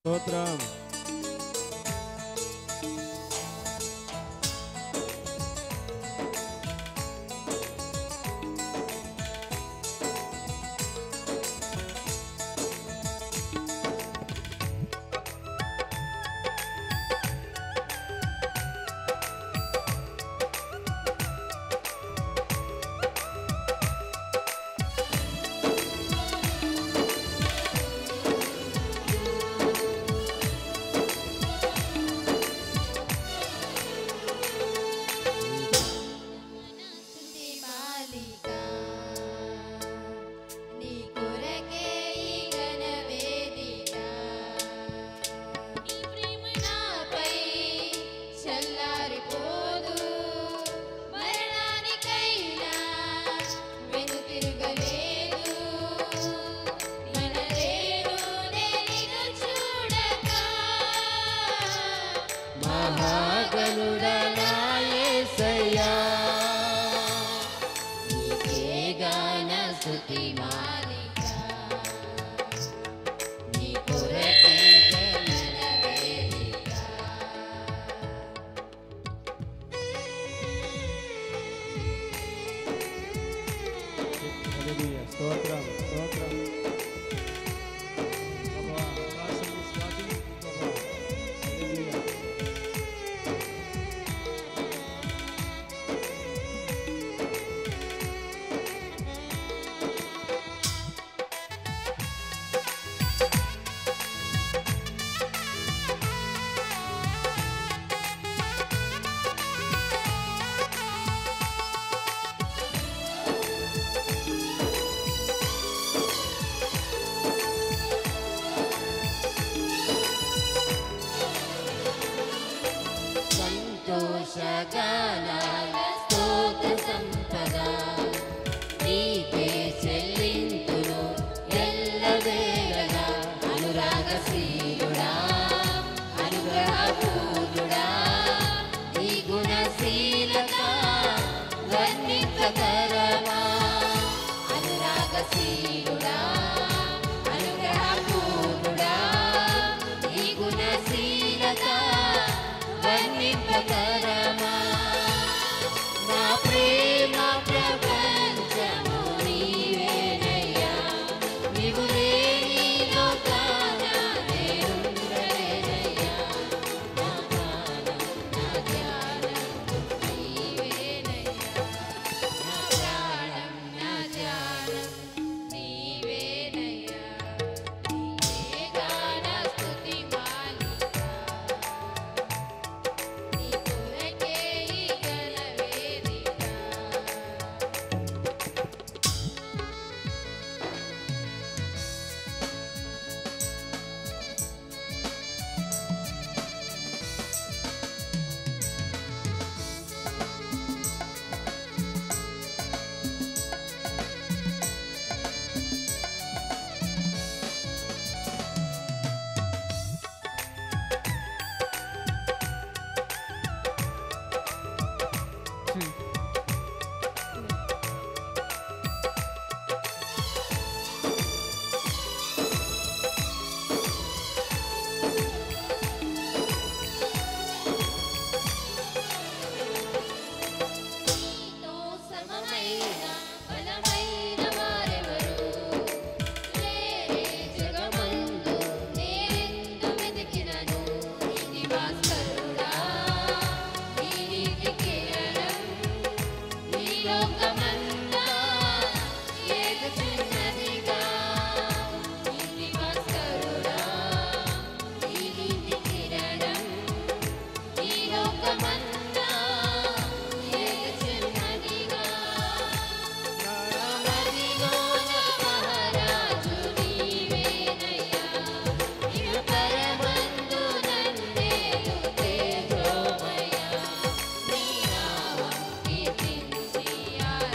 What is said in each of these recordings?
స్తోత్రం స్తుతి మాలిక నీ కొరకే ఈ ఘన వేదిక నీ ప్రేమ నాపై చల్లారిపోదు మరణానికైనా వెనుతిరగలేదు మనలేను నేను చూడక మహాగణుడనాయసయ్యా నీకే గాన స్తుతి మాలిక నీ కొరకే ఘన వేదిక హల్లెలూయా స్తోత్రం స్తోత్రం ప్రభువా ఆకాశం విశ్వాసం ప్రభువా హల్లెలూయా సంతోషగానాల స్తోత్ర సంపద నీకే చెల్లింతును ఎల్లవేళలా అనురాగశీలుడా అనుగ్రహపూర్ణుడా నీ గుణశీలత వర్ణించగరమా అనురాగశీలుడా అనుగ్రహపూర్ణుడా నీ గుణశీలత వర్ణింపగరమా నా ప్రేమ ప్రపంచము నీవేనయ్యా నీవు లేని లోకాన నేనుండలేనయ్యా నా ప్రాణం నా ధ్యానం నీవేనయ్యా నా ప్రాణం నా ధ్యానం నీవేనయ్యా నీవే గాన స్తుతి మాలిక నీ కొరకే ఈ ఘన వేదిక నీతో సమమైన బలమైన వారెవరు లేరే జగమందు నేనెందు వెతికినను నీతి భాస్కరుడా నీ నీతి కిరణం ఈ లోకమంతా ఏగుచున్నదిగా నీతి భాస్కరుడా నీ నీతి కిరణం ఈ లోకమంతా ఏగుచున్నదిగా మదిలోన మహారాజు నీవేనయ్యా నిన్ను పరమందు నన్నేలు తేజోమయ నీ నామం కీర్తించి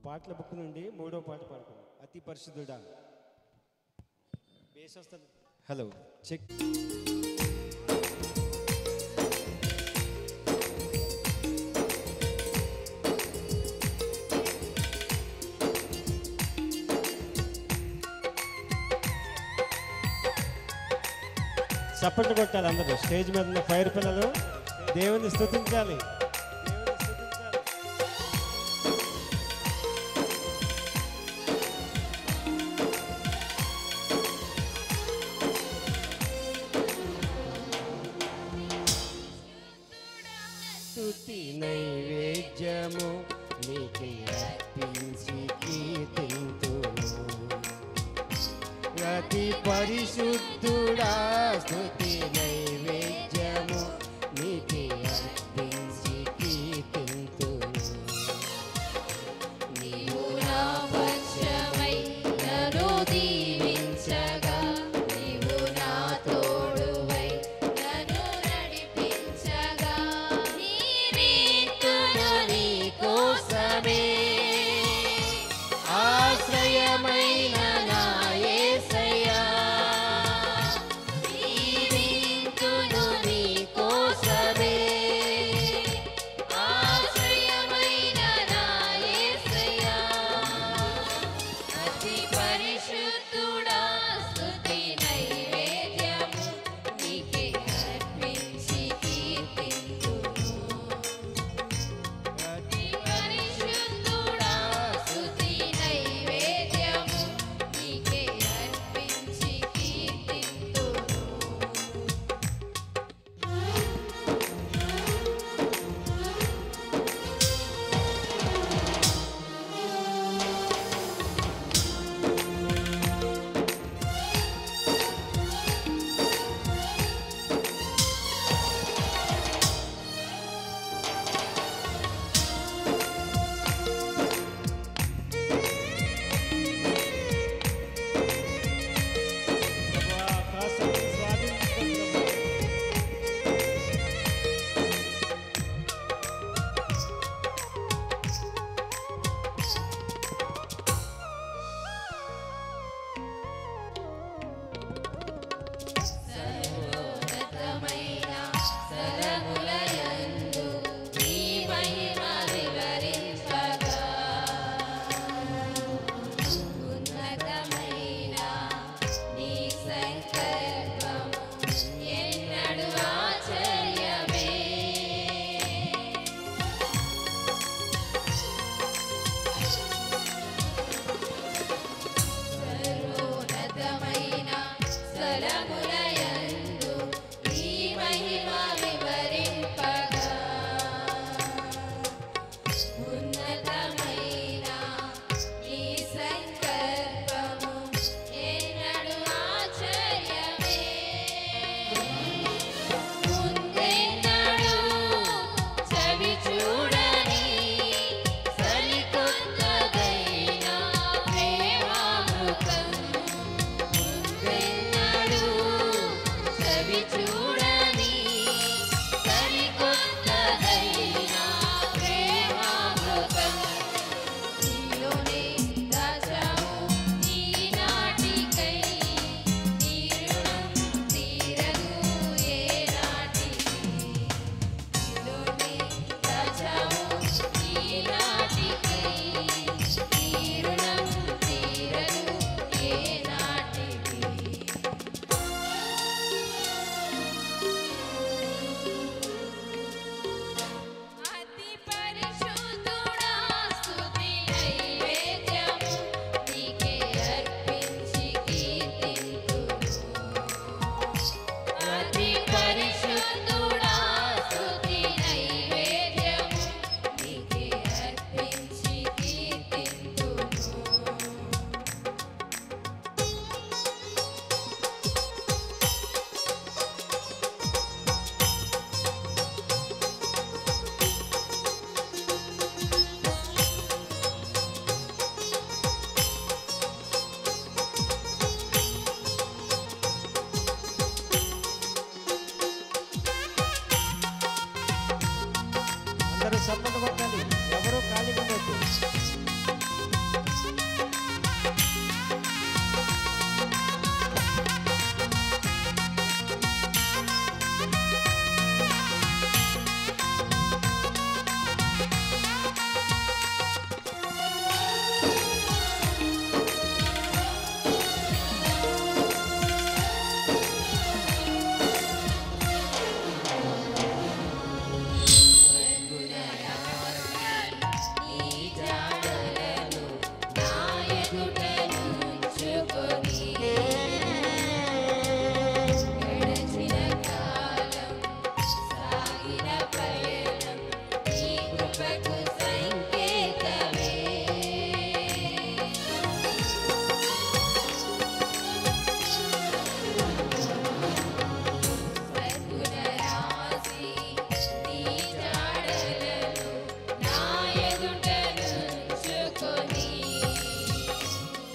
పాటల బుక్ నుండి మూడో పాట పాడుకున్నాం అతి పరిశుద్ధుడా బేస్ వస్తుంది హలో చెక్ చప్పట్లు కొట్టాలి అందరూ స్టేజ్ మీద ఉన్న ఫైర్ పిల్లలు దేవుని స్తుతించాలి దేవుని స్తుతించాలి స్తుతి నైవేద్యము నీకే అర్పించి కీర్తింతును అతి పరిశుద్ధుడా స్తుతి నైవేద్యము నీకే అర్పించి కీర్తింతును నీవు నా పక్షమై నన్ను దీవించగా నీవు నా తోడువై నన్ను నడిపించగా నీవెంతును నీ కోసమే ఆశ్రయమైన నా యేసయ్యా నీవెంతును ఎదుట నుంచుకొని గడచిన కాలం సాగిన పయనం నీ కృపకు సంకేతమే సద్గుణ రాశి నీ జాడలను నా ఎదుట నుంచుకొని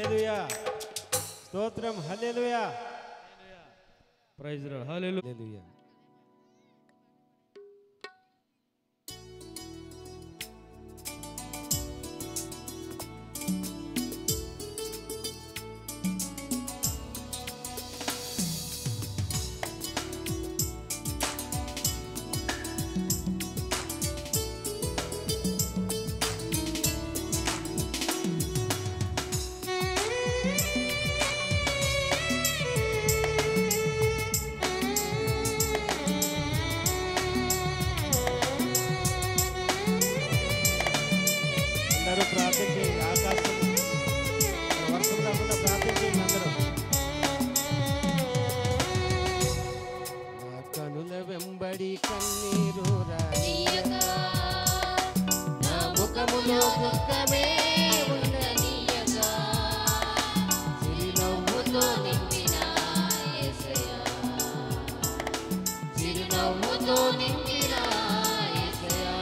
హల్లెలూయా స్తోత్రం హల్లెలూయా ప్రైజ్ రాడ్ హల్లెలూయా హల్లెలూయా అందరూ ప్రార్థన చేయండి ఆకాశం వర్షం రాకుండా ప్రార్థన చేయండి అందరూ నా కనుల వెంబడి కన్నీరు నీయగా నా ముఖములో దుఃఖమే ఉండనీయగా చిరునవ్వుతో నింపిన యేసయ్యా చిరునవ్వుతో నింపిన యేసయ్యా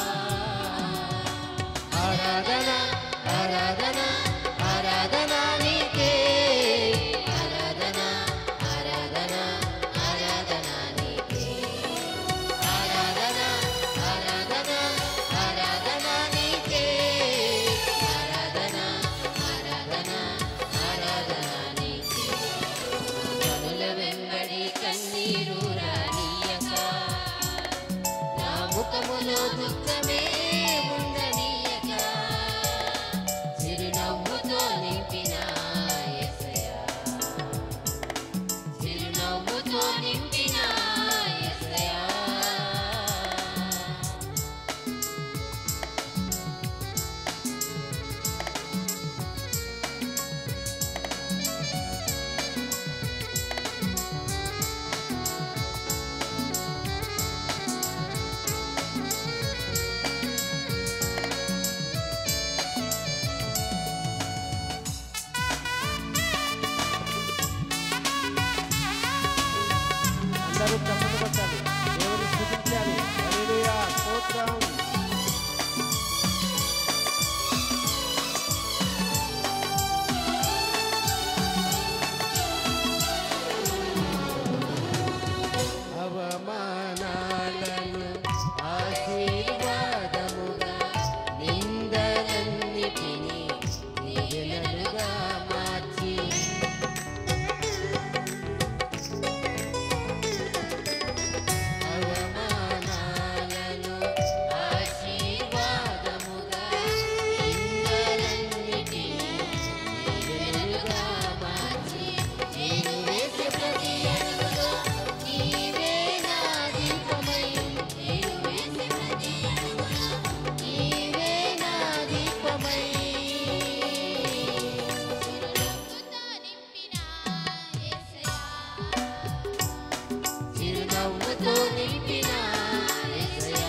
ఆరాధన ఆరాధన ఆరాధన నీకే ఆరాధన ఆరాధన ఆరాధన నీకే ఆరాధన ఆరాధన ఆరాధన నీకే ఆరాధన ఆరాధన ఆరాధన నీకే కనుల వెంబడి కన్నీరు రానీయక నా ముఖములో దుఃఖమే ఉండనీయక చిరునవ్వుతో నింపిన యేసయ్యా చిరునవ్వుతో నింపిన యేసయ్యా అందరూ చప్పట్లు కొట్టాలి దేవుని స్థుతించాలి హల్లెలూయా స్తోత్రం అవమానాలను ఆశీర్వాదముగా నిందలన్నిటినీ నివేదనగా మార్చి అవమానాలను ఆశీర్వాదముగా నిందలన్నిటినీ నివేదనగా మార్చి నేను వేసే ప్రతి అడుగులో నీవే నా దీపమై నేను వేసే ప్రతి అడుగులో నీవే నా దీపమై చిరునవ్వుతో నింపిన యేసయ్యా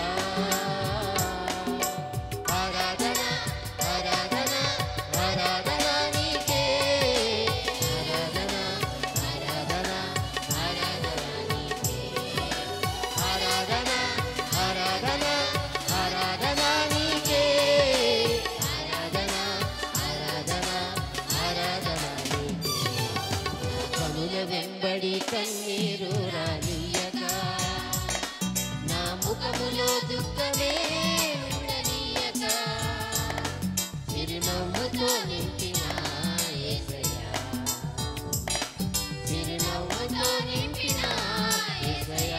ఆరాధన ఆరాధన ఆరాధన నీకే ఆరాధన ఆరాధన ఆరాధన నీకే ఆరాధన ఆరాధన ఆరాధన నీకే ఆరాధన ఆరాధన ఆరాధన నీకే కనుల వెంబడి కన్నీరు రానీయగా నా ముఖములో దుఃఖమే ఉండనీయక చిరునవ్వుతో నింపిన యేసయ్యా చిరునవ్వుతో నింపిన యేసయ్యా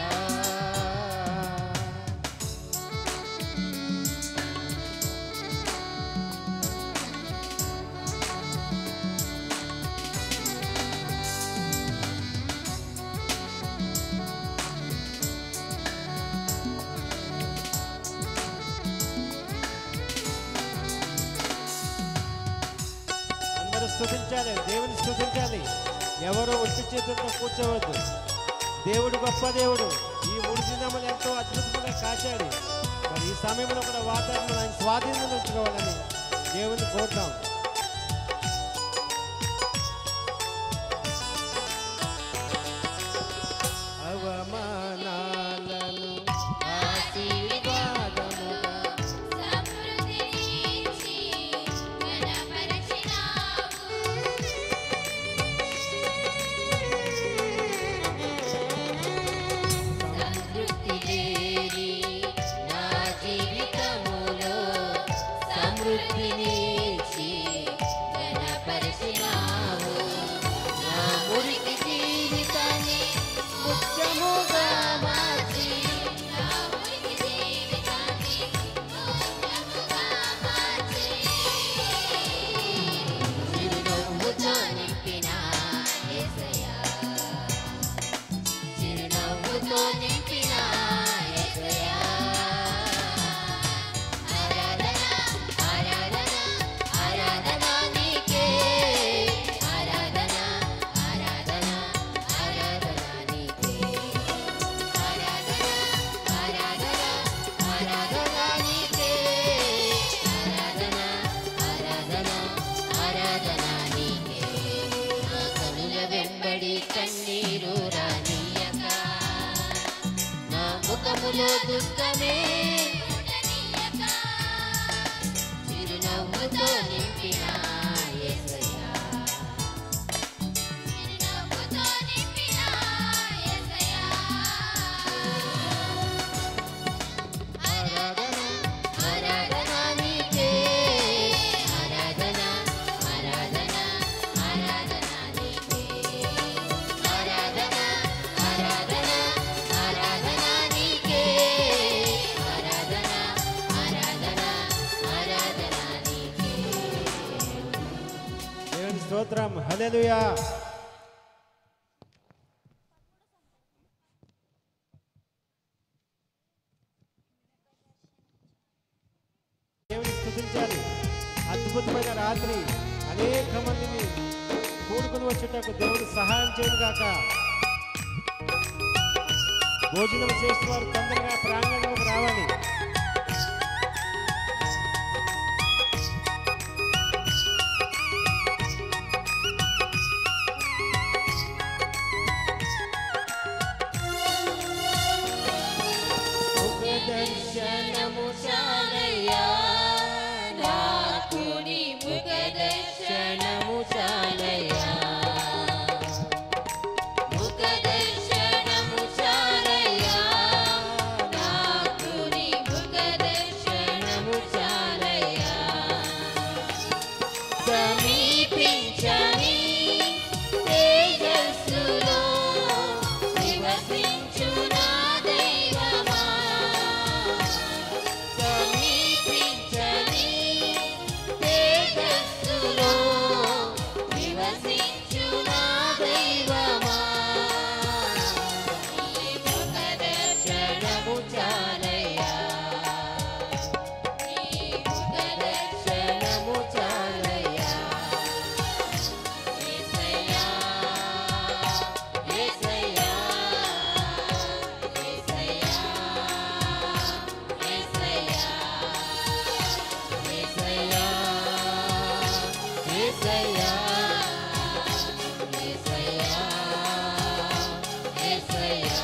అందరూ స్థుతించాలి దేవుని స్థుతించాలి ఎవరు ఒట్టి చేతులతో కూర్చోవద్దు దేవుడు గొప్ప దేవుడు ఈ మూడు దినములు ఎంతో అద్భుతంగా కాచాడు మరి ఈ సమయంలో కూడా వాతావరణం ఆయన స్వాధీనంలో ఉంచుకోవాలని దేవుని కోరుతాం అవమానాలను ఆశీర్వాదముగా సమృద్ధినిచ్చి ఘనపరచినావు వృద్ధిని ఇచ్చి ఘనపరిచినావు నా మురికి జీవితాన్ని ముఖ్యముగా మార్చి నా మురికి జీవితాన్ని మోక్షముగా మార్చి చిరునవ్వుతో నింపిన యేసయ్యా చిరునవ్వుతో నింపిన యేసయ్యా ఆరాధన ఆరాధన ఆరాధన నీకే ఆరాధన ఆరాధన ఆరాధన నీకే ఆరాధన ఆరాధన ఆరాధన నీకే ఆరాధన ఆరాధన ఆరాధన నీకే నా కనుల వెంబడి కన్నీరు రానియక నా ముఖములో దుఃఖమే ఉండనీయక చిరునవ్వుతో నింపిన యేసయ్యా చిరునవ్వుతో నింపిన యేసయ్యా ఆరాధన ఆరాధన నీకే ఆరాధన ఆరాధన ఆరాధన నీకే ఆరాధన ఆరాధన ఆరాధన నీకే ఆరాధన ఆరాధన ఆరాధన నీకే దేవుని స్తోత్రం హల్లెలూయా దేవుని స్తుతించాలి అద్భుతమైన రాత్రి అనేక మందిని కూడుకుని వచ్చేటకు దేవుడు సహాయం చేయను గాక భోజనం చేసిన వారు తొందరగా ప్రాంగణంలోకి రావాలి ముఖ దర్శనము చాలయ్యా నాకు నీ ముఖ దర్శనము చాలయ్యా ముఖ దర్శనము చాలయ్యా నాకు నీ ముఖ దర్శనము చాలయ్యా సమీపించని తేజస్సులో నివసించు నా దైవమా సమీపించని తేజస్సులో నివసించు నా దైవమా ఈ ముఖ దర్శనము చాలయ్యా ఈ ముఖ దర్శనము చాలయ్యా యేసయ్యా యేసయ్యా యేసయ్యా యేసయ్యా యేసయ్యా యేసయ్యా యేసయ్యా యేసయ్యా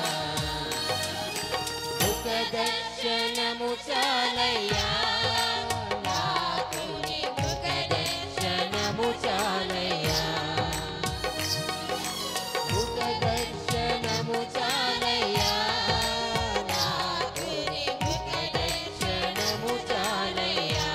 ముఖ దర్శనము చాలయ్యా నాకు నీ ముఖ దర్శనము చాలయ్యా ముఖ దర్శనము చాలయ్యా నాకు నీ ముఖ దర్శనము చాలయ్యా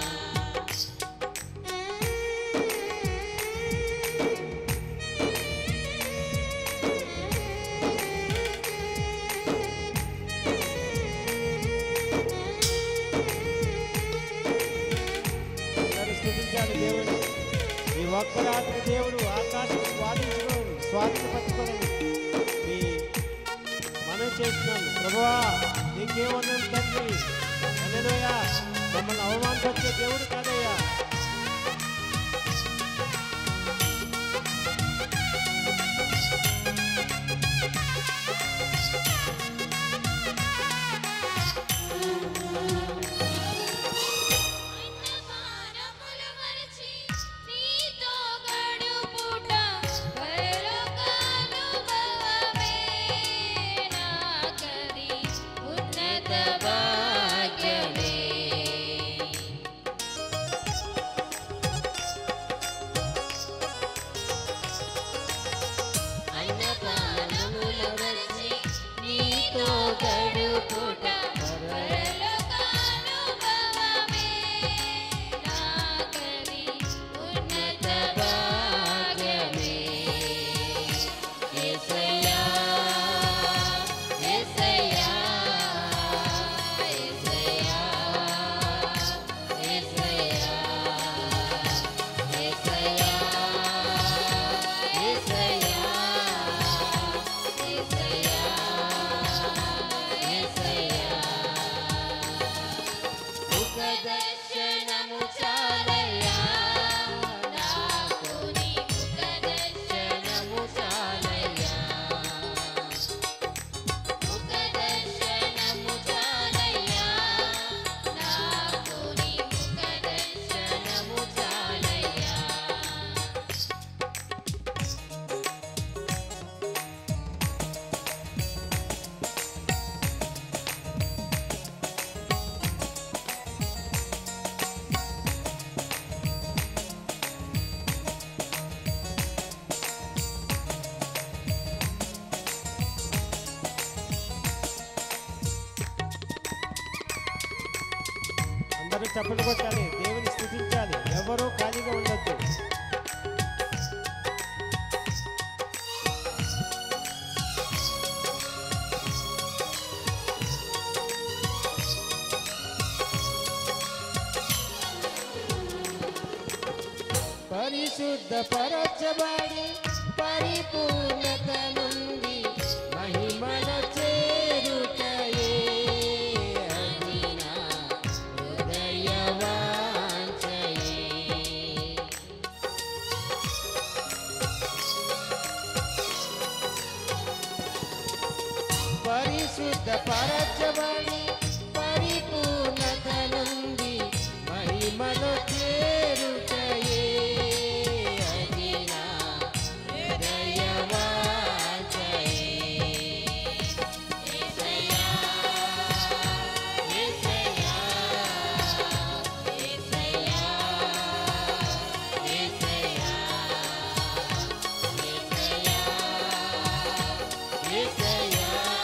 అందరూ స్తుతించాలి దేవుడు ఈ ఒక్క రాత్రి దేవుడు ఆకాశం స్వాధించుకోను స్వాధీనపరచుకోనని మీ మనం చేస్తున్నాను ప్రభువా నీకేమన్నాను తండ్రి హల్లెలూయా మమ్మల్ని అవమానపరిచే దేవుడు కాదయ్యా అన్నపానములు మరచి నీతో గడుపుట పరలోకానుభవమే నాకది ఉన్నత భాగ్యమే అందరూ చప్పట్లు కొట్టాలి దేవుని స్థుతించాలి ఎవరూ ఖాళీగా ఉండొద్దు పరిశుద్ధ పరచబడి పరిపూర్ణత నుండి మహిమల చేరుటయే అది నా హృదయ వాంఛయే. పరిశుద్ధ పరచబడి పరిపూర్ణత నుండి మహిమలో చేరుటయే అది నా హృదయ వాంఛయే. యేసయ్యా, యేసయ్యా, యేసయ్యా, యేసయ్యా, యేసయ్యా, యేసయ్యా.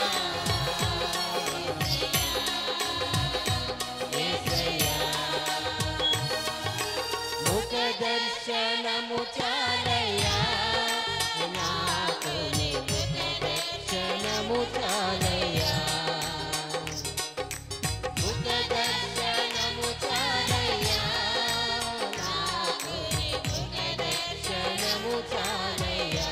ముఖ దర్శనము చాలయ్యా నాకు నీ ముఖ దర్శనము చాలయ్యా ముఖ దర్శనము చాలయ్యా నాకు నీ ముఖ దర్శనము చాలయ్యా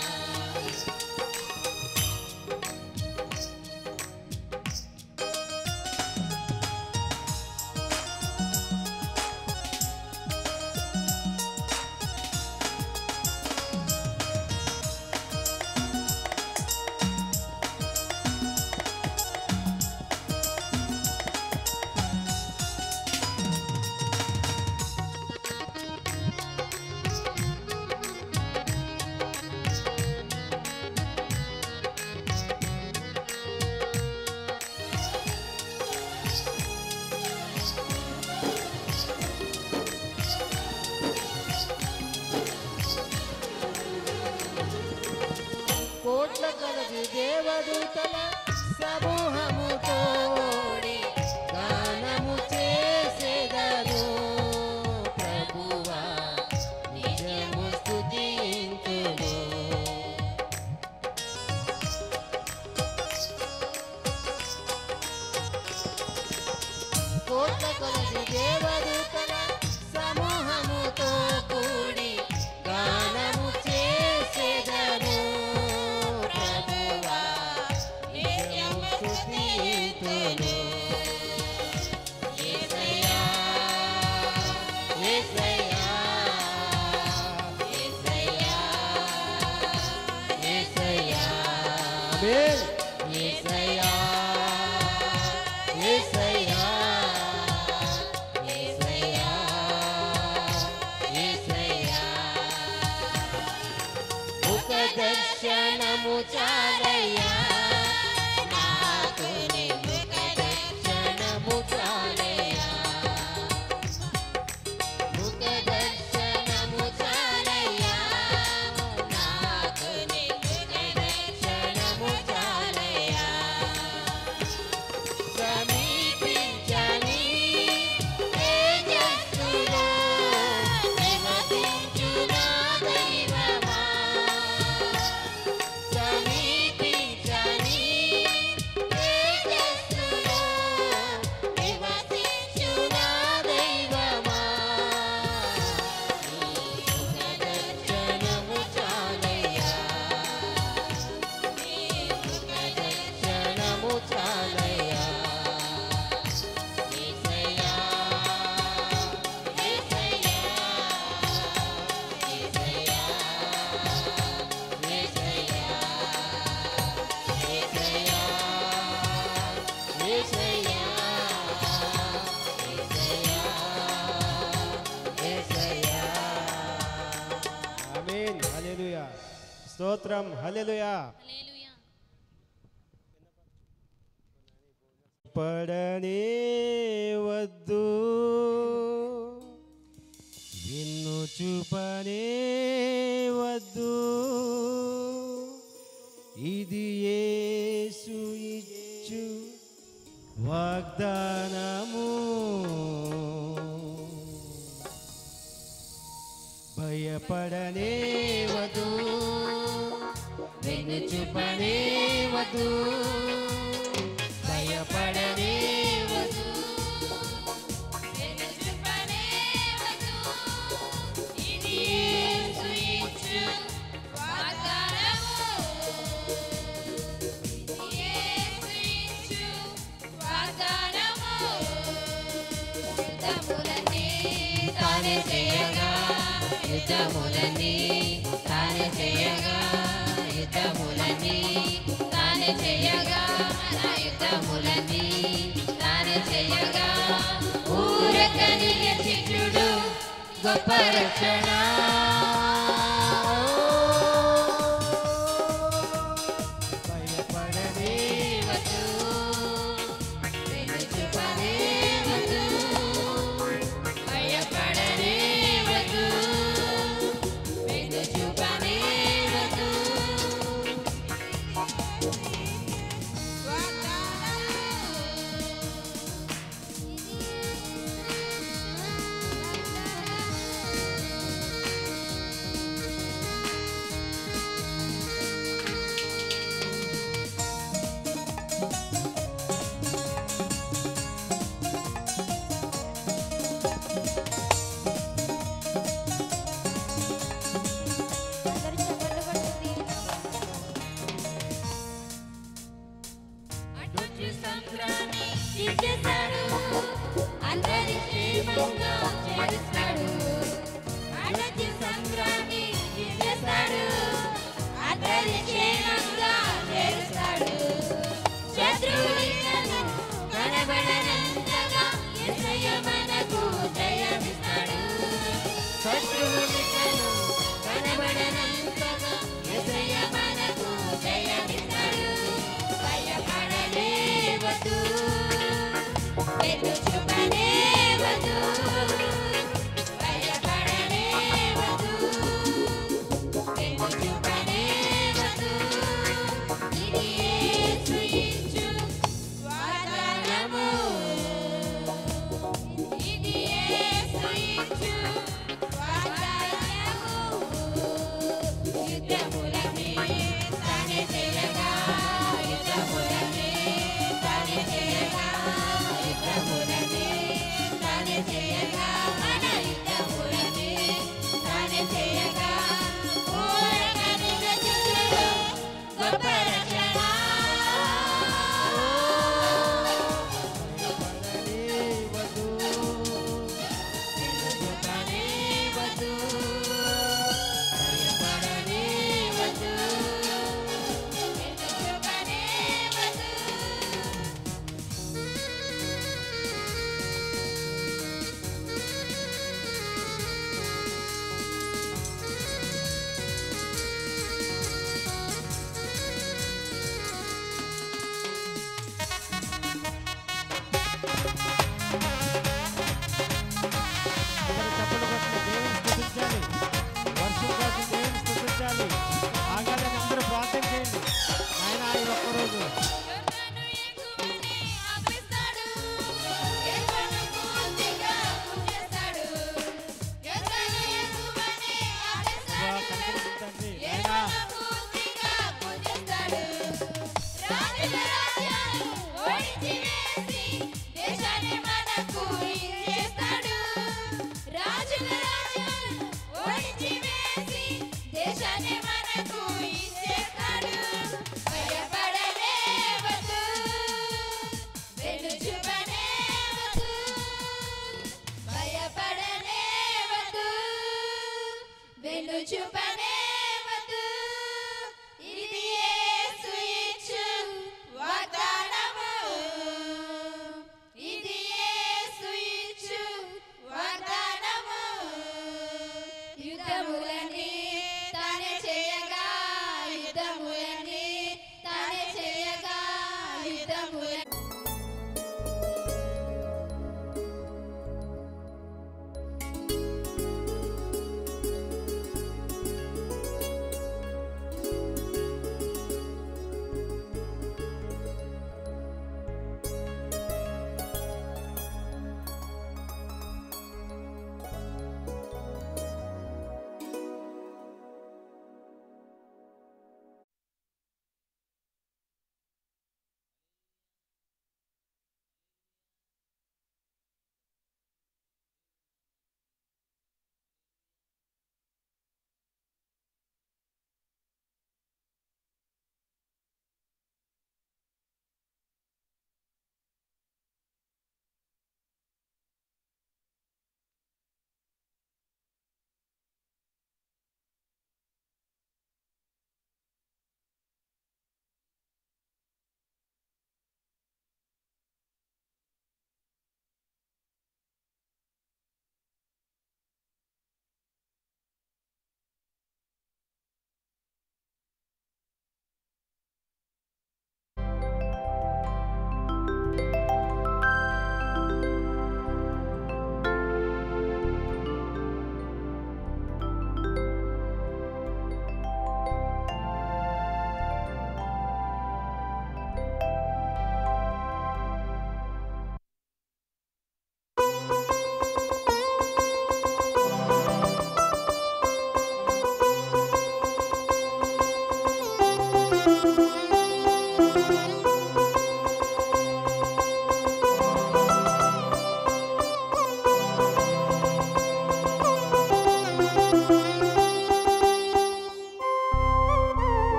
కోట్ల కలది దేవదూతల సమూహము తోడి గానము చేసేదను ప్రభువా నిజము స్తుతింతును కోట్ల కొలది దేవదూతల సమూహముతో కూడి గానము చేసేదను ప్రభువా నిత్యము స్తుతింతును యేసయ్యా యేసయ్యా యేసయ్యా యేసయ్యా ఆమేన్. యేసయ్యా యేసయ్యా యేసయ్యా యేసయ్యా ముఖ దర్శనము చాలయ్యా నాకు నీ ముఖ దర్శనము చాలయ్యా ముఖ దర్శనము చాలయ్యా నాకు నీ ముఖ దర్శనము చాలయ్యా సమీపించని తేజస్సులో నివసించు నా దైవమా సమీపించని తేజస్సులో నివసించు నా దైవమా నీ ముఖ దర్శనము చాలయ్యా నీ ముఖ దర్శనము చాలయ్యా యేసయ్యా యేసయ్యా యేసయ్యా యేసయ్యా యేసయ్యా యేసయ్యా యేసయ్యా యేసయ్యా ఆమేన్ హల్లెలూయా స్తోత్రం హల్లెలూయా హల్లెలూయా పడనే వద్దు విన్ను చూపనే వద్దు ఇది యేసు ఇచ్చు వాగ్దానము భయపడనే వదు వెన్ను చూపనే వదు భయపడనే వదు తానే చేయగా యుద్ధములన్నీ తానే చేయగా యుద్ధములన్నీ తానే చేయగా మన యుద్ధములన్నీ తానే చేయగా ఊరకని చిత్రుడు గొప్ప రక్షణ భయపడనే వద్దు వెనుచుపనే వద్దు భయపడనే వద్దు వెన్ను చూపనే వద్దు అడ్డొచ్చి సంక్రాంతి ఇచ్చేశాడు అందరి క్షేమంగా చేరుస్తాడు అడ్డొచ్చి సంక్రాంతి ఇచ్చేశాడు అందరి క్షేమంగా చేరుస్తాడు శత్రువులను కనబడనంతగా యేసయ్య మనకు జయమిస్తాడు శత్రువులను కనబడనంతగా యేసయ్య మనకు జయమిస్తాడు భయపడనే వద్దు వెన్ను చూపనే వద్దు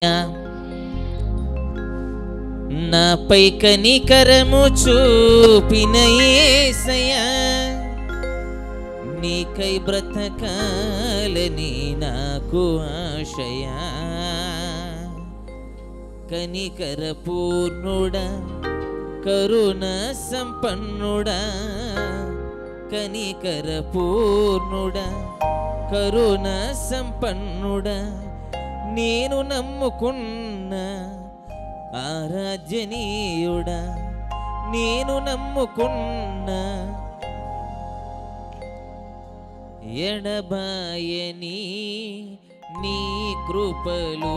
నాపై కనికరము చూపిన యేసయ్యా నీకై బ్రతకాలని నాకు ఆశయా కనికర పూర్ణుడా కరుణ సంపన్నుడా కనికర పూర్ణుడా కరుణ సంపన్నుడా నేను నమ్ముకున్న ఆరాధ్యనీయుడా నేను నమ్ముకున్న ఎడబాయని నీ కృపలు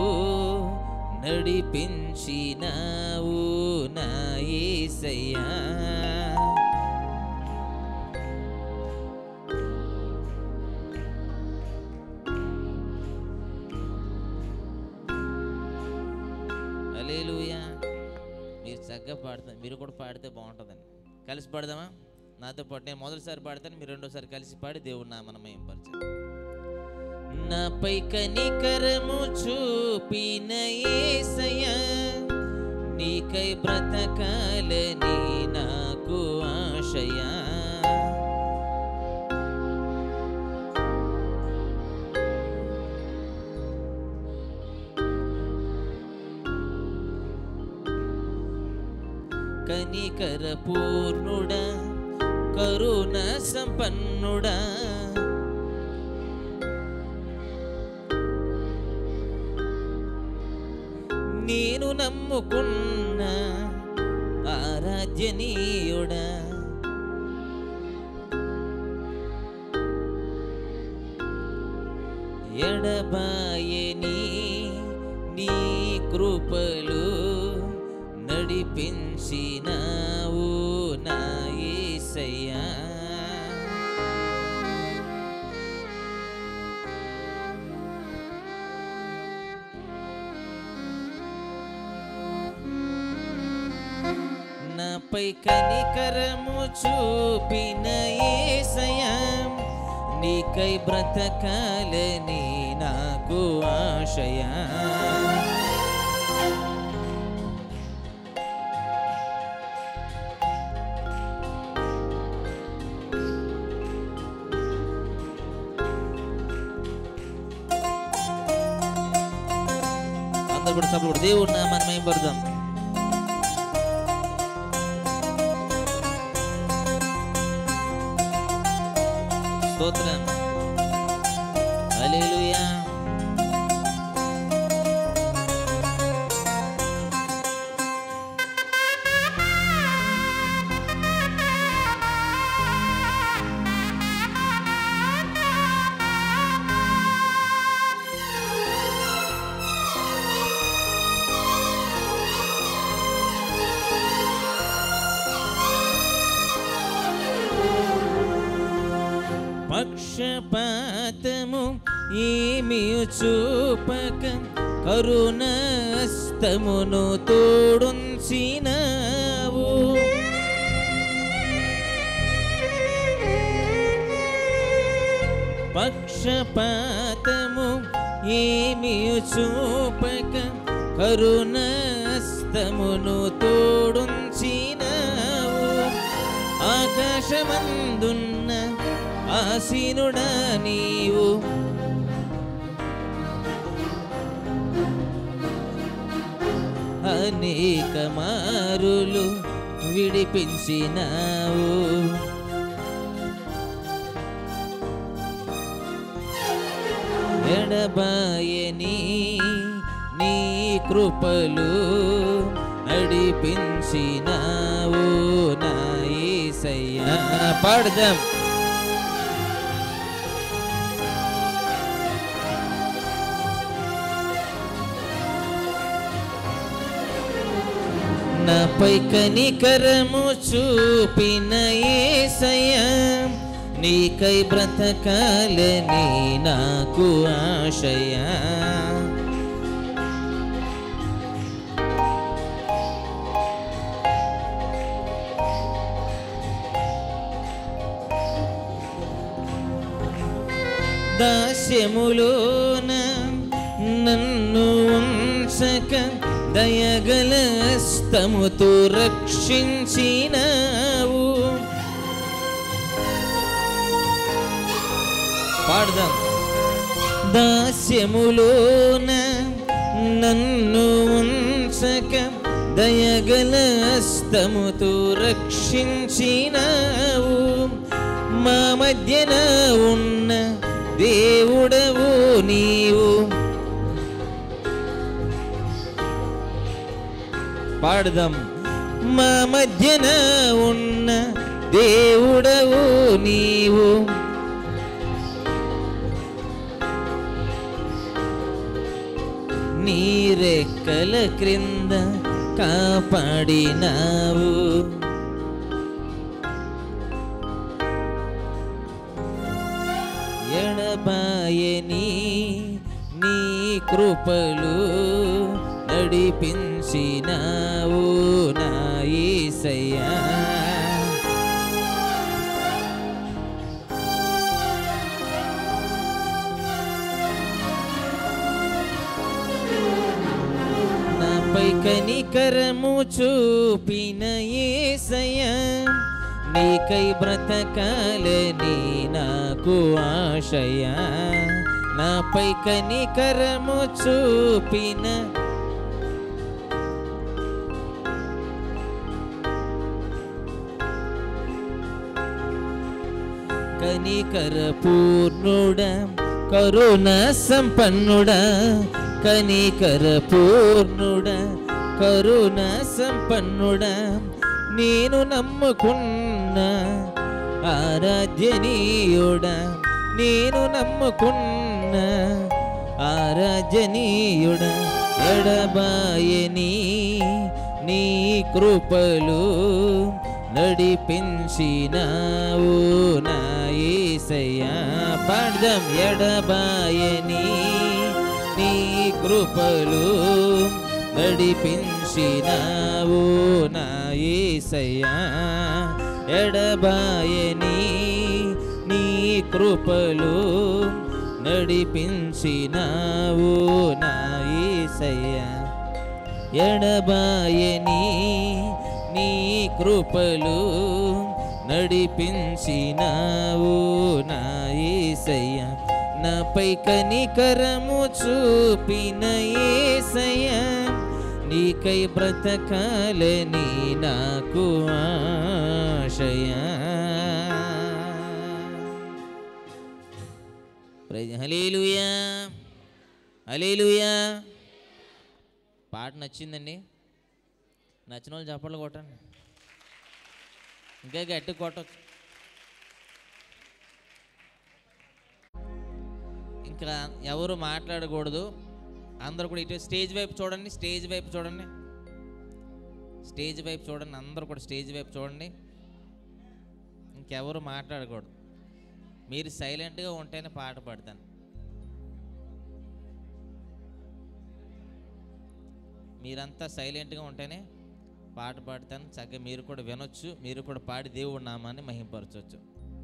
నడిపించినావు నా యేసయ్యా హల్లెలూయా మీరు చక్కగా పాడుతున్నారు మీరు కూడా పాడితే బాగుంటుందండి కలిసి పాడదామా నాతో పాటు నేను మొదటిసారి పాడతాను మీరు రెండోసారి కలిసి పాడి దేవుడు నా మనం ఏం పరిచయం నాపై కనికరము చూపిన యేసయ్యా నీకై బ్రతకాలని నాకు ఆశయా కనికర పూర్ణుడా కరుణ సంపన్నుడా నేను నమ్ముకున్న ఆరాధ్యనీయుడా ఎడబాయని నీ కృపలు నడిపించినావు నా యేసయ్యా నాపై కనికరము చూపిన యేసయ్యా నీకై బ్రతకాలని నాకు ఆశయా అందరు కూడా సభలు కూడా దేవుడు నామాన్ని మేము పడదాం స్తోత్రం హల్లెలూయా పక్షపాతము ఏమి చూపక కరుణస్తమును తోడుంచినావు పక్షపాతము ఏమి చూపక కరుణస్తమును తోడుంచినావు ఆకాశమందున్న ఆసీనుడా నీవు అనేక మారులు విడిపించినావు ఎడబాయని నీ కృపలు నడిపించినావు నా యేసయ్యా పాడదాం నాపై కనికరము చూపిన యేసయ్యా నీకై బ్రతకాలని నాకు ఆశయా దాస్యములోన నన్ను ఉంచ దయగల స్తముతో రక్షించినావు పాడదాం దాస్యములోన నన్ను ఉంచక దయగల స్తముతో రక్షించినావు మా మధ్యన ఉన్న దేవుడవు నీవు పాడదాం మా మధ్యన ఉన్న దేవుడవు నీవు నీరెక్కల క్రింద కాపాడినావు ఎడబాయని నీ కృపలు నడిపించినావు నా యేసయ్యా నాపై కనికరము చూపిన యేసయ్యా నీకై బ్రతకాలని నాకు ఆశయ నాపై కనికరము చూపిన కనికర పూర్ణుడా కరుణ సంపన్నుడా కనికర పూర్ణుడా కరుణ సంపన్నుడా నేను నమ్ముకున్న ఆరాధ్యనీయుడా నేను నమ్ముకున్న ఆరాధ్యనీయుడా ఎడబాయని నీ కృపలు నడిపించినావు నా యేసయ్యా పాడదాం ఎడబాయని నీ కృపలు నడిపించినావు నా యేసయ్యా ఎడబాయని నీ కృపలు నడిపించినావు నా యేసయ్యా ఎడబాయని నీ కృపలు నడిపించినావు నా యేసయ్య నాపై కనికరము చూపిన యేసయ్య నీకై బ్రతకాలని నాకు ఆశయా హలేలుయా హలేలుయా పాట నచ్చిందండి నచ్చిన వాళ్ళు చప్పట్లు కొట్టండి ఇంకా గట్టి కొట్టచ్చు ఇంకా ఎవరు మాట్లాడకూడదు అందరు కూడా ఇటు స్టేజ్ వైపు చూడండి స్టేజ్ వైపు చూడండి స్టేజ్ వైపు చూడండి అందరూ కూడా స్టేజ్ వైపు చూడండి ఇంకెవరు మాట్లాడకూడదు మీరు సైలెంట్గా ఉంటేనే పాట పాడతాను మీరంతా సైలెంట్గా ఉంటేనే పాట పాడతాను చక్కగా మీరు కూడా వినొచ్చు మీరు కూడా పాడి దేవుడి నామాన్ని మహింపరచవచ్చు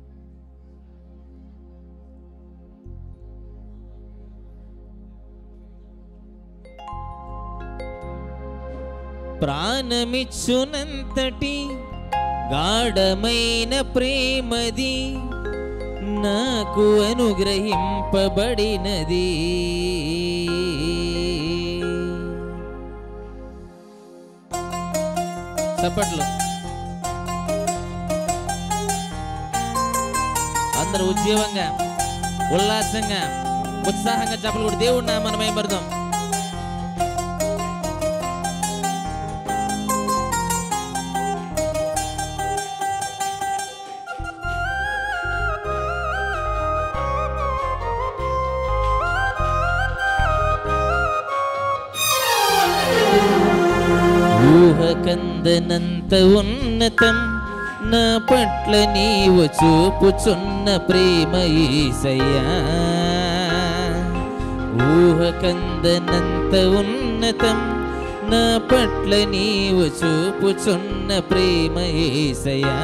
ప్రాణమిచ్చునంతటి గాఢమైన ప్రేమది నాకు అనుగ్రహింపబడినది చప్పట్లు అందరూ ఉద్యోగంగా ఉల్లాసంగా ఉత్సాహంగా చెప్పలు కూడా దేవుడు నామని భయపడదాం ఊహకందనంత ఉన్నతం నా పట్ల నీవు చూపుచున్న ప్రేమ ఈసయ్యా ఊహకందనంత ఉన్నతం నా పట్ల నీవు చూపుచున్న ప్రేమ ఈసయ్యా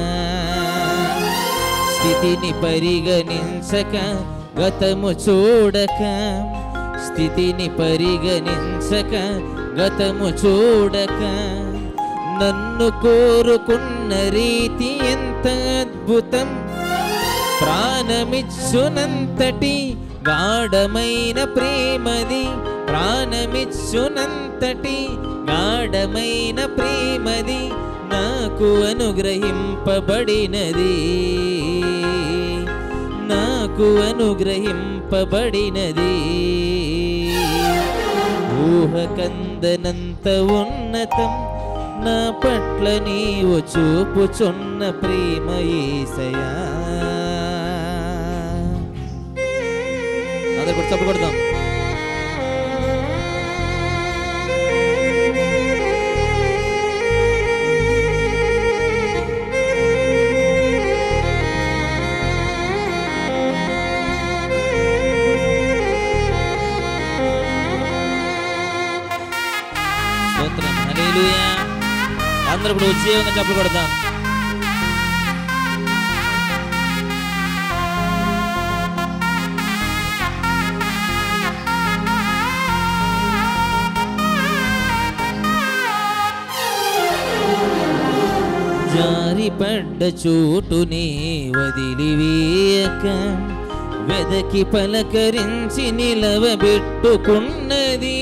స్థితిని పరిగణించక గతము చూడక స్థితిని పరిగణించక గతము చూడక నన్ను కోరుకున్న రీతి ఎంత అద్భుతం ప్రాణమిచ్చునంతటి గాఢమైన ప్రేమది ప్రాణమిచ్చునంతటి గాఢమైన ప్రేమది నాకు అనుగ్రహింపబడినది నాకు అనుగ్రహింపబడినది ఊహకందనంత ఉన్నతం నా పట్ల నీవు చూపుచున్న ప్రేమ ఏసయా అందరు కూడా చెప్పకూడదాం స్తోత్రం హల్లెలూయా అందరూ కూడా ఉద్యోగంగా చెప్పలు కొడదాం జారిపడ్డ చోటునే వదిలివేయక వెదకి పలకరించి నిలవబెట్టుకున్నది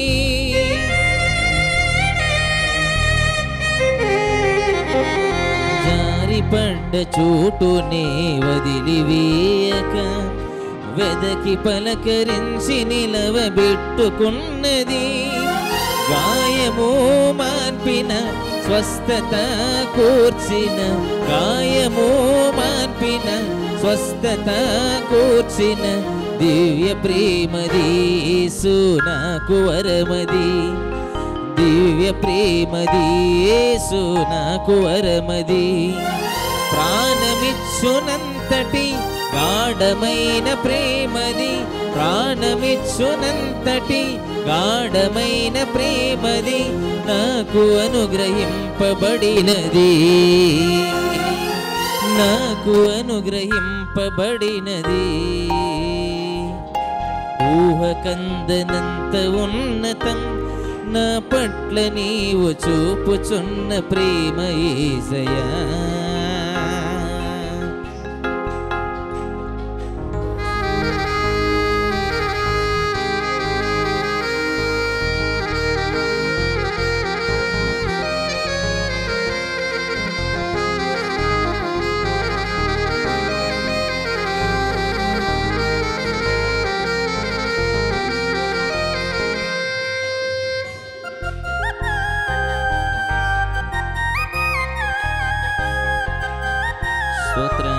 జారిపడ్డ చోటునే వదిలివేయక వెదకి పలకరించి నిలవబెట్టుకున్నది గాయము మార్పిన స్వస్థత కూర్చిన గాయము మార్పిన స్వస్థత కూర్చిన దివ్య ప్రేమది యేసు నాకు వరమది దివ్య ప్రేమది యేసు నాకు వరమది ప్రాణమిచ్చునంతటి గాఢమైన ప్రేమది ప్రాణమిచ్చునంతటి గాఢమైన ప్రేమది నాకు అనుగ్రహింపబడినది నాకు అనుగ్రహింపబడినది ఊహకందనంత ఉన్నతం నా పట్ల నీవు చూపుచున్న ప్రేమ ఏసయా స్తోత్రం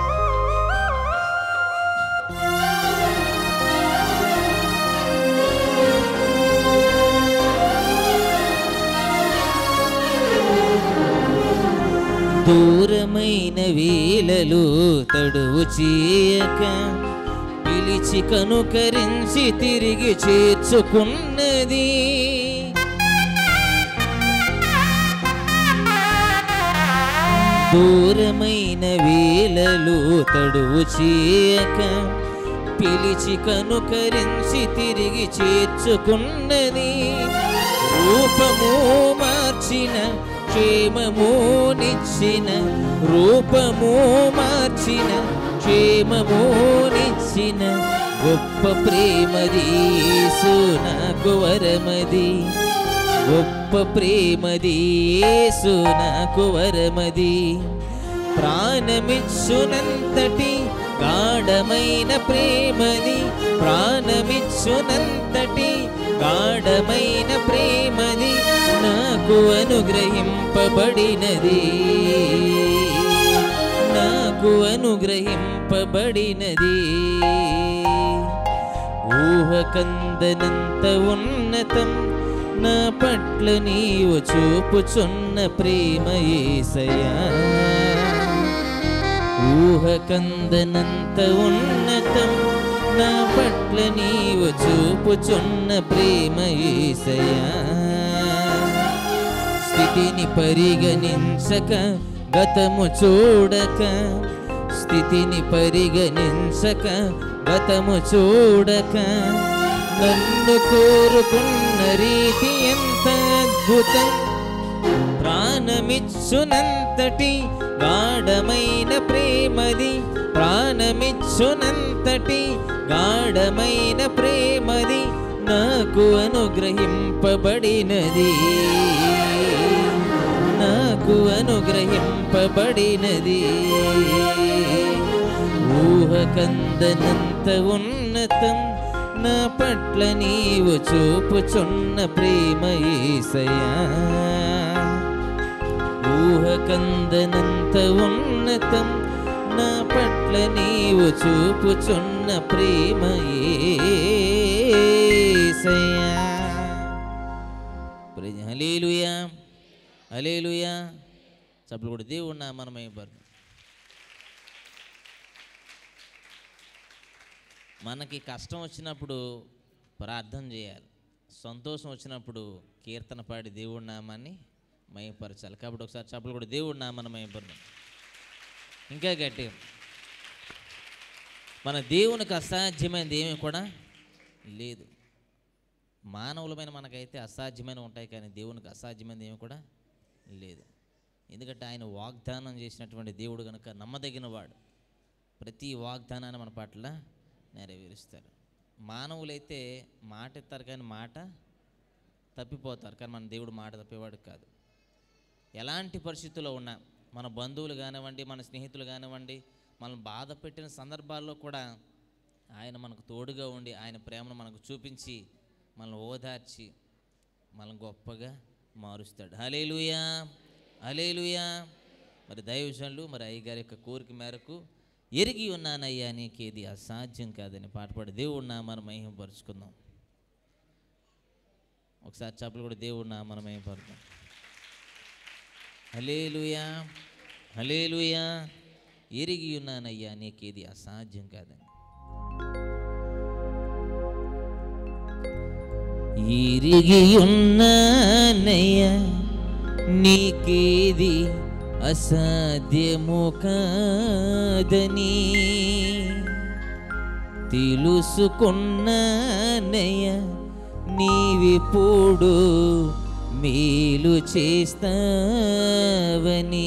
దూరమైన వేలలో తడువు చేయక పిలిచి కనుకరించి తిరిగి చేర్చుకున్నది దూరమైన వేలలో తడువు చేయక పిలిచి కనుకరించి తిరిగి చేర్చుకున్నది రూపము మార్చిన క్షేమము నిచ్చిన రూపము మార్చిన క్షేమము నిచ్చిన గొప్ప ప్రేమది యేసు నాకు వరమది గొప్ప ప్రేమది యేసు నాకు వరమది ప్రాణమిచ్చునంతటి గాఢమైన ప్రేమది ప్రాణమిచ్చునంతటి గాఢమైన ప్రేమది నాకు అనుగ్రహింపబడినది నాకు అనుగ్రహింపబడినది ఊహకందనంత ఉన్నతం నా పట్ల నీవు చూపుచున్న ప్రేమ ఏసయా ఊహకందనంత ఉన్నతం నా పట్ల నీవు చూపుచున్న ప్రేమ ఏసయా స్థితిని పరిగణించక గతము చూడక స్థితిని పరిగణించక గతము చూడక నన్ను కోరుకున్న రీతి ఎంత అద్భుతం ప్రాణమిచ్చునంతటి గాఢమైన ప్రేమది ప్రాణమిచ్చునంతటి గాఢమైన ప్రేమది నాకు అనుగ్రహింపబడినది నాకు అనుగ్రహింపబడినది ఊహకందనంత ఉన్నతం నా పట్ల నీవు చూపుచున్న ప్రేమ ఈసయా ఊహకందనంత ఉన్నతం నా పట్ల నీవు చూపుచున్న ప్రేమ ఈసయా హలేలుయా హలేలుయా చప్పుడు కూడా దేవుడు నా మనమై మనకి కష్టం వచ్చినప్పుడు ప్రార్థన చేయాలి సంతోషం వచ్చినప్పుడు కీర్తన పాడి దేవుడి నామాన్ని మయపరచాలి కాబట్టి ఒకసారి చప్పలు కూడా దేవుడి నామాన్ని మయపడదాం ఇంకా గట్టిగా మన దేవునికి అసాధ్యమైనది ఏమీ కూడా లేదు మానవులమైన మనకైతే అసాధ్యమైన ఉంటాయి కానీ దేవునికి అసాధ్యమైనది ఏమి కూడా లేదు ఎందుకంటే ఆయన వాగ్దానం చేసినటువంటి దేవుడు కనుక నమ్మదగిన వాడు ప్రతి వాగ్దానాన్ని మన పట్ల నెరవేరుస్తారు మానవులైతే మాట ఇస్తారు కానీ మాట తప్పిపోతారు కానీ మన దేవుడు మాట తప్పేవాడు కాదు ఎలాంటి పరిస్థితుల్లో ఉన్నా మన బంధువులు కానివ్వండి మన స్నేహితులు కానివ్వండి మనం బాధ పెట్టిన సందర్భాల్లో కూడా ఆయన మనకు తోడుగా ఉండి ఆయన ప్రేమను మనకు చూపించి మనల్ని ఓదార్చి మనం గొప్పగా మారుస్తాడు హలేలుయా హలేలుయా మరి దైవజనులు మరి అయ్యగారి యొక్క కోరిక మేరకు ఎరిగి ఉన్నానయ్యా నీకేది అసాధ్యం కాదని పాట పాడి దేవుడు నామాన్ని మహిమపరుచుకుందాం ఒకసారి చెప్పలు కూడా దేవుడు నామాన్ని మహిమపరుద్దాం హలేలుయా హలేలుయా ఎరిగి ఉన్నానయ్యా నీకేది అసాధ్యం కాదని ఇరిగి ఉన్నానయ్యా నీకేది అసాధ్యము కాదని తెలుసుకున్నానయ్యా నీవిప్పుడు మేలు చేస్తావని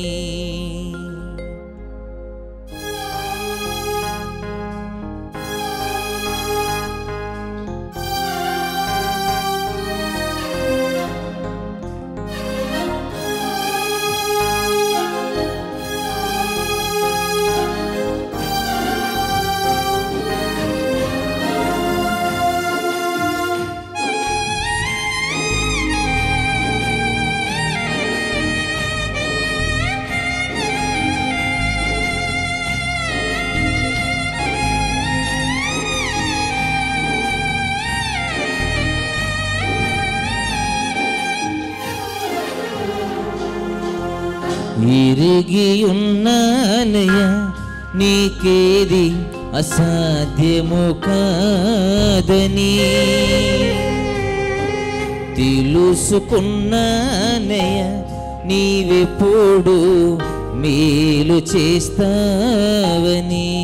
ఇరిగి ఉన్నానయ్యా నీకేది అసాధ్యము కాదని తెలుసుకున్నానయ్యా నీవెప్పుడు మేలు చేస్తావని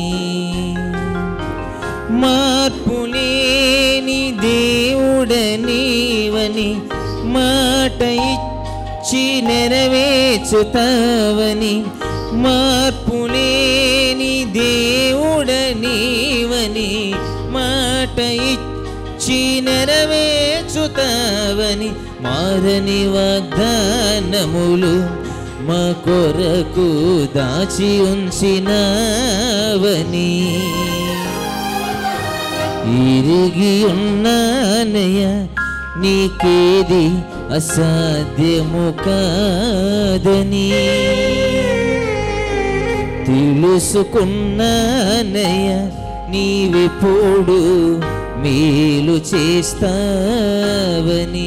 మార్పులేని దేవుడనీవని మాట ఇచ్చి నెరవేర్చుతావని మార్పులేని దేవుడనీవని మాట ఇచ్చి నెరవేర్చుతావని మారని వాగ్దానములు మా కొరకు దాచి ఉంచినావని ఇరిగి ఉన్నానయ్యా నీకేది అసాధ్యము కాదని తెలుసుకున్నానయ్యా నీవెప్పుడు మేలు చేస్తావని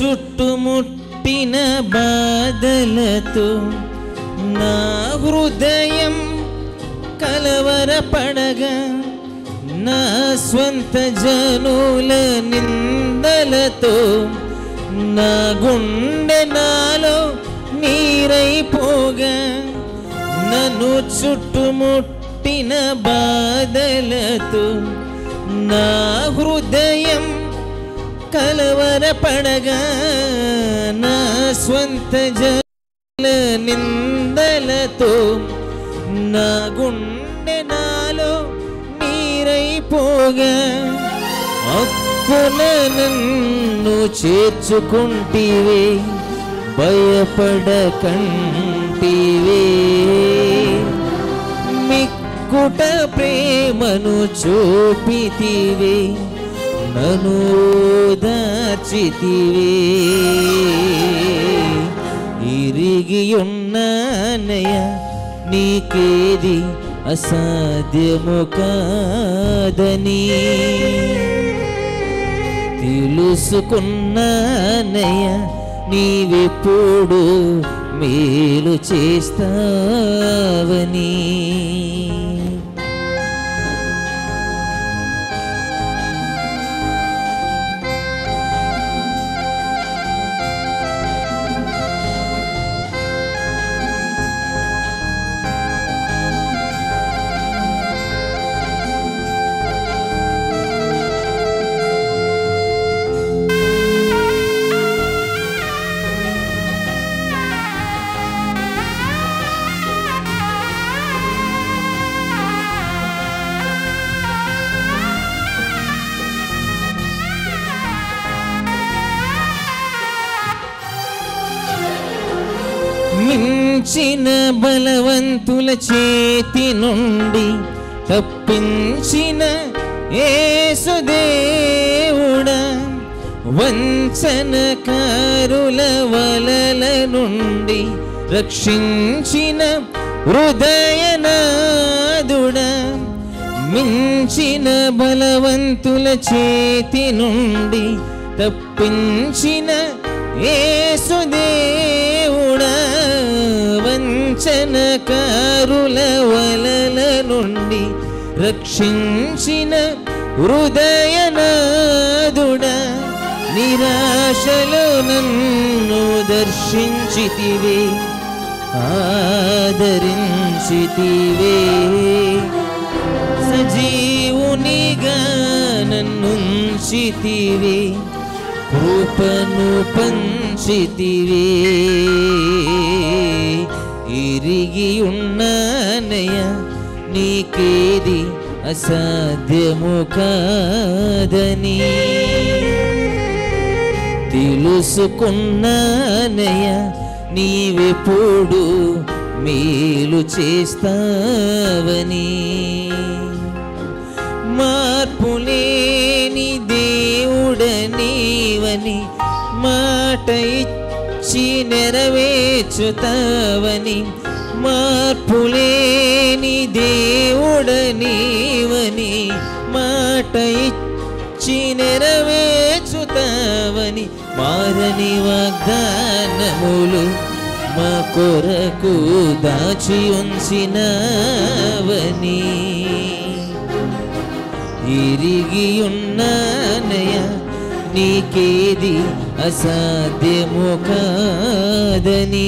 చుట్టుముట్టిన బాధలతో నా హృదయం కలవరపడగా నా స్వంత జనుల నిందలతో నా గుండె నాలో నీరైపోగా నన్ను చుట్టుముట్టిన బాధలతో నా హృదయం కలవరపడగా నా స్వంత జల నిందలతో నా గుండె నాలో నీరైపోగా అక్కున నన్ను చేర్చుకుంటివే భయపడకంటివే మిక్కుట ప్రేమను చూపితివే నను దాచితివే ఇరిగి ఉన్నానయ నీకేది అసాధ్యము కాదని తెలుసుకున్నానయ్య నీవెప్పుడు మేలు చేస్తావని మించిన బలవంతుల చేతి నుండి తప్పించిన ఏసుదేవుడా వంచనకారుల వలల నుండి రక్షించిన హృదయనాదుడా మించిన బలవంతుల చేతి నుండి తప్పించిన ఏసుదేవుడా వంచనకారుల వలల నుండి రక్షించిన హృదయనాదుడా నిరాశలో నన్ను దర్శించితివే ఆదరించితివే సజీవునిగా నన్నుంచితివే కృపను పంచితివే ఇరిగి ఉన్నానయ నీకేది అసాధ్యము కాదని తెలుసుకున్నానయ నీవెప్పుడు మేలు చేస్తావని మార్పులేని దేవుడనీవని మాట ఇచ్చి నెరవేర్చుతావని మార్పులేని దేవుడనీవని మాట ఇచ్చి నెరవేర్చుతావని మారని వాగ్దానములు మా కొరకు దాచి ఉంచినవని ఇరిగి ఉన్నానయ నీకేది అసాధ్యము కాదని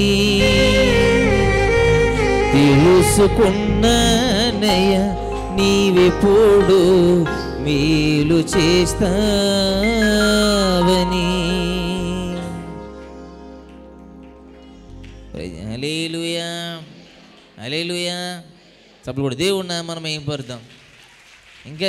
తెలుసుకున్నానయ నీవెప్పుడు మేలు చేస్తావని అలేలుయా అలేలుయా చప్పుడు కూడా దేవుడినా మనం ఏం పడతాం ఇంకా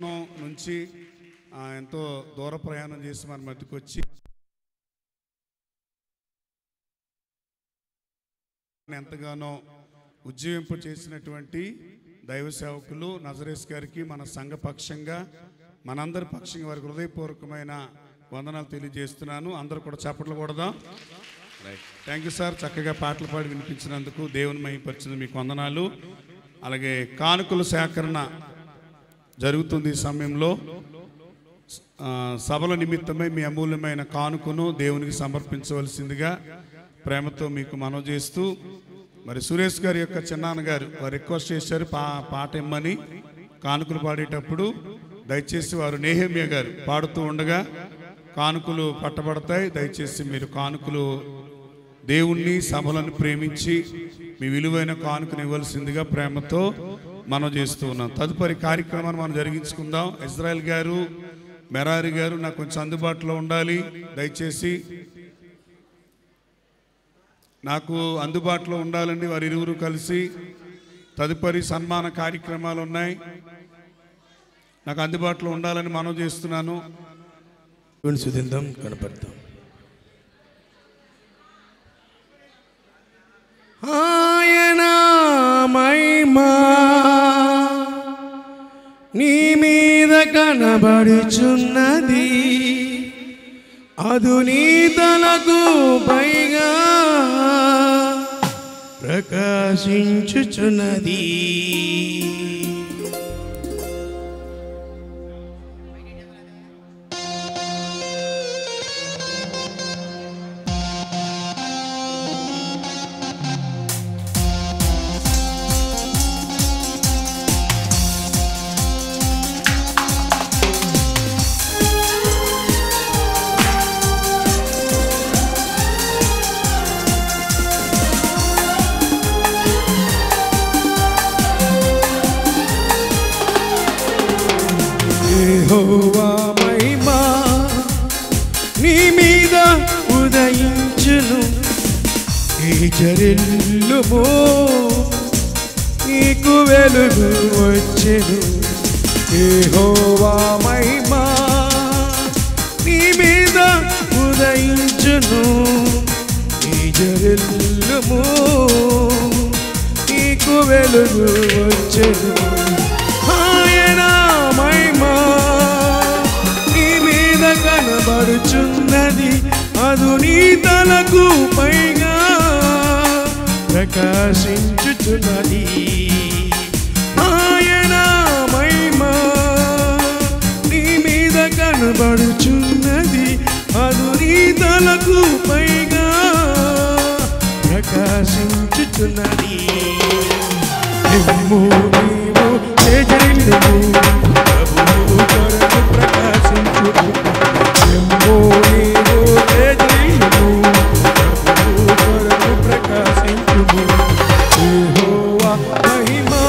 నుంచి ఆ, ఎంతో దూర ప్రయాణం చేసి మన మధ్యకి వచ్చి ఎంతగానో ఉజ్జీవింప చేసినటువంటి దైవ సేవకులు నజరేష్ గారికి మన సంఘ పక్షంగా మనందరి పక్షంగా వారికి హృదయపూర్వకమైన వందనాలు తెలియజేస్తున్నాను అందరూ కూడా చప్పట్లు కొడదాం రైట్ థ్యాంక్ యూ సార్ చక్కగా పాటలు పాడి వినిపించినందుకు దేవుని మహిపరిచిన మీకు వందనాలు అలాగే కానుకల సేకరణ జరుగుతుంది ఈ సమయంలో ఆ, సభల నిమిత్తమై మీ అమూల్యమైన కానుకను దేవునికి సమర్పించవలసిందిగా ప్రేమతో మీకు మనవి చేస్తూ మరి సురేష్ గారి యొక్క చిన్నాన్నగారు వారు రిక్వెస్ట్ చేశారు పా పాట ఇమ్మని కానుకలు పాడేటప్పుడు దయచేసి వారు నేహమ్య గారు పాడుతూ ఉండగా కానుకలు పట్టబడతాయి దయచేసి మీరు కానుకలు దేవుణ్ణి సభలను ప్రేమించి మీ విలువైన కానుకను ఇవ్వాల్సిందిగా ప్రేమతో మనం చేస్తూ ఉన్నాం తదుపరి కార్యక్రమాన్ని మనం జరిగించుకుందాం ఇజ్రాయెల్ గారు మెరారి గారు నాకు కొంచెం అందుబాటులో ఉండాలి దయచేసి నాకు అందుబాటులో ఉండాలండి వారి ఇరువురు కలిసి తదుపరి సన్మాన కార్యక్రమాలు ఉన్నాయి నాకు అందుబాటులో ఉండాలని మనం చేస్తున్నాను శుద్ధిద్దాం కనపడతాం ఆయన మహిమా నీ మీద కనబడుచున్నది అదు నీ తలకు పైగా ప్రకాశించుచున్నది యెహోవా మహిమా నీ మీద ఉదయించును ఈ చరిల్లుమో నీకు వెలుగు వచ్చెను యెహోవా మహిమా నీ మీద ఉదయించును ఈ చరిల్లుమో నీకు వెలుగు వచ్చెను ఆయన మహిమా నీ మీద కనబడుచున్నది అదు నీ తలకు పైగా ప్రకాశించుచున్నది ఆయన మహిమా నీ మీద కనబడుచున్నది అదు నీ తలకు పైగా ప్రకాశించుచున్నది నిమ్ము నీవు తేజరిల్లుము ప్రభువు కొరకు ప్రకాశించుము నిమ్ము నీవు తేజరిల్లుము ప్రభువు కొరకు ప్రకాశించుము యెహోవా మహిమా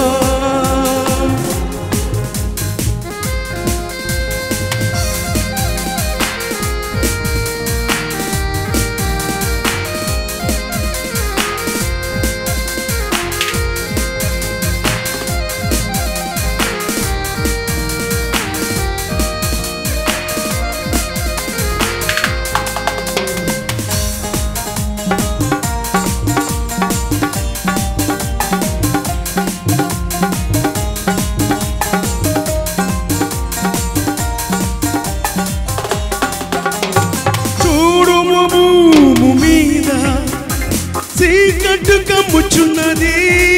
చూడుము భూము మీద చీకట్టు కమ్ముచున్నది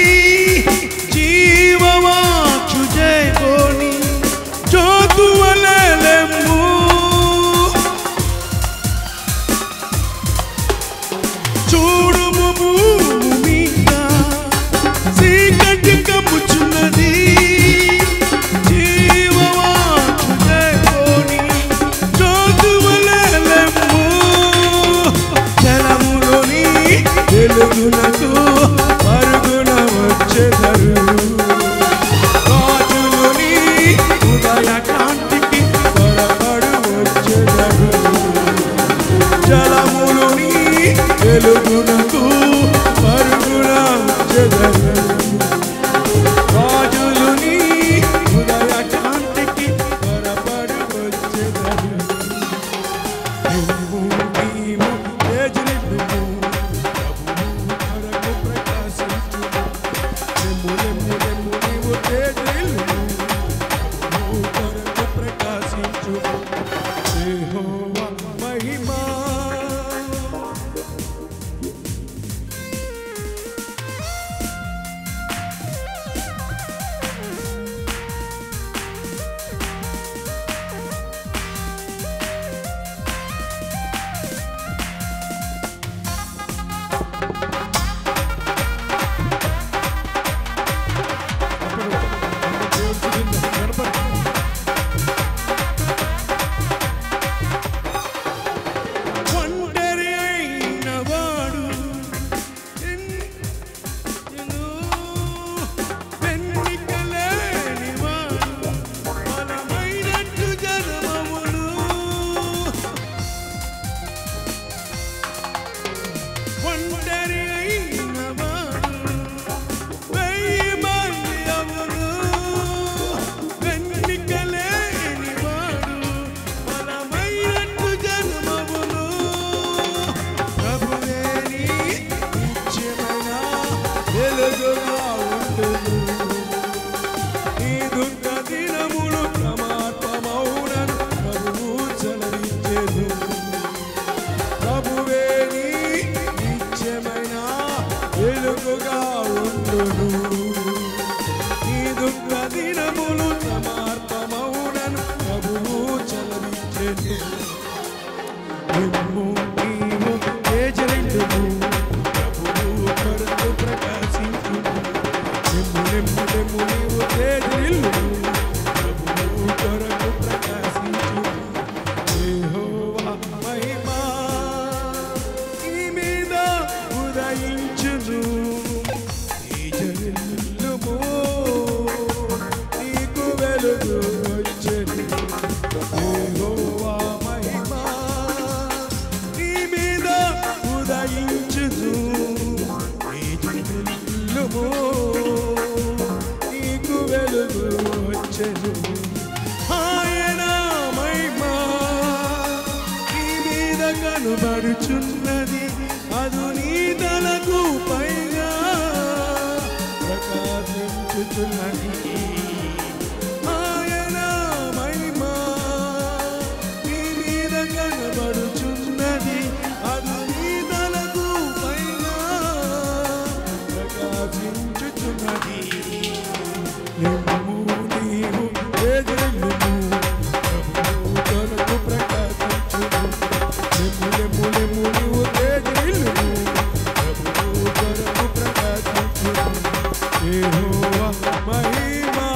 జీవవాచు జయకోని జ్యోతువలెమ్ము చూడుము భూము మీద చీకట్టు కమ్ముచున్నది జీవవాచు జయకోని జ్యోతువలెమ్ము జలములోని వెలుగునకు పరుగున వచ్చెదరు రాజులోని ఉదయ కాంతికి త్వరపడు వచ్చెదరు జలములోని వెలుగునకు పరుగున వచ్చెదరు రాజులుని ఉదయ కాంతికి ఉండును ఈ దుఃఖ దినములు సమార్థమౌనను ప్రభువు చలవించెను నిమ్ము నీవు తేజరిండుము ప్రభువు కొరకు ప్రకాశించును నిమ్ము నిమ్ము నిమ్ము నీవు తేజరిల్లుము ప్రభువు కొరకు ప్రకాశించును యెహోవా మహిమా ఈ మీద ఉదయించును తేజరిల్లుము నీకు వెలుగు వచ్చెను యెహోవా మహిమా నీ మీద ఉదయించును తేజరిల్లుము నీకు వెలుగు వచ్చెను ఆయన మహిమా నీ మీద కనబడుచున్నది అదు నీ తలకు పైగా ప్రకాశించుచున్నది ఆయన మహిమా నీ మీద కనబడుచున్నది అది నీ తలకు పైగా ప్రకాశించుచున్నది నిమ్ము నీవు ఎదురెల్లుము ప్రభువు కొరకు ప్రకాశించును నిమ్ము నిమ్ము నిమ్ము నీవు ఎదురెల్లుము ప్రభువు కొరకు ప్రకాశించును యెహోవా మహిమా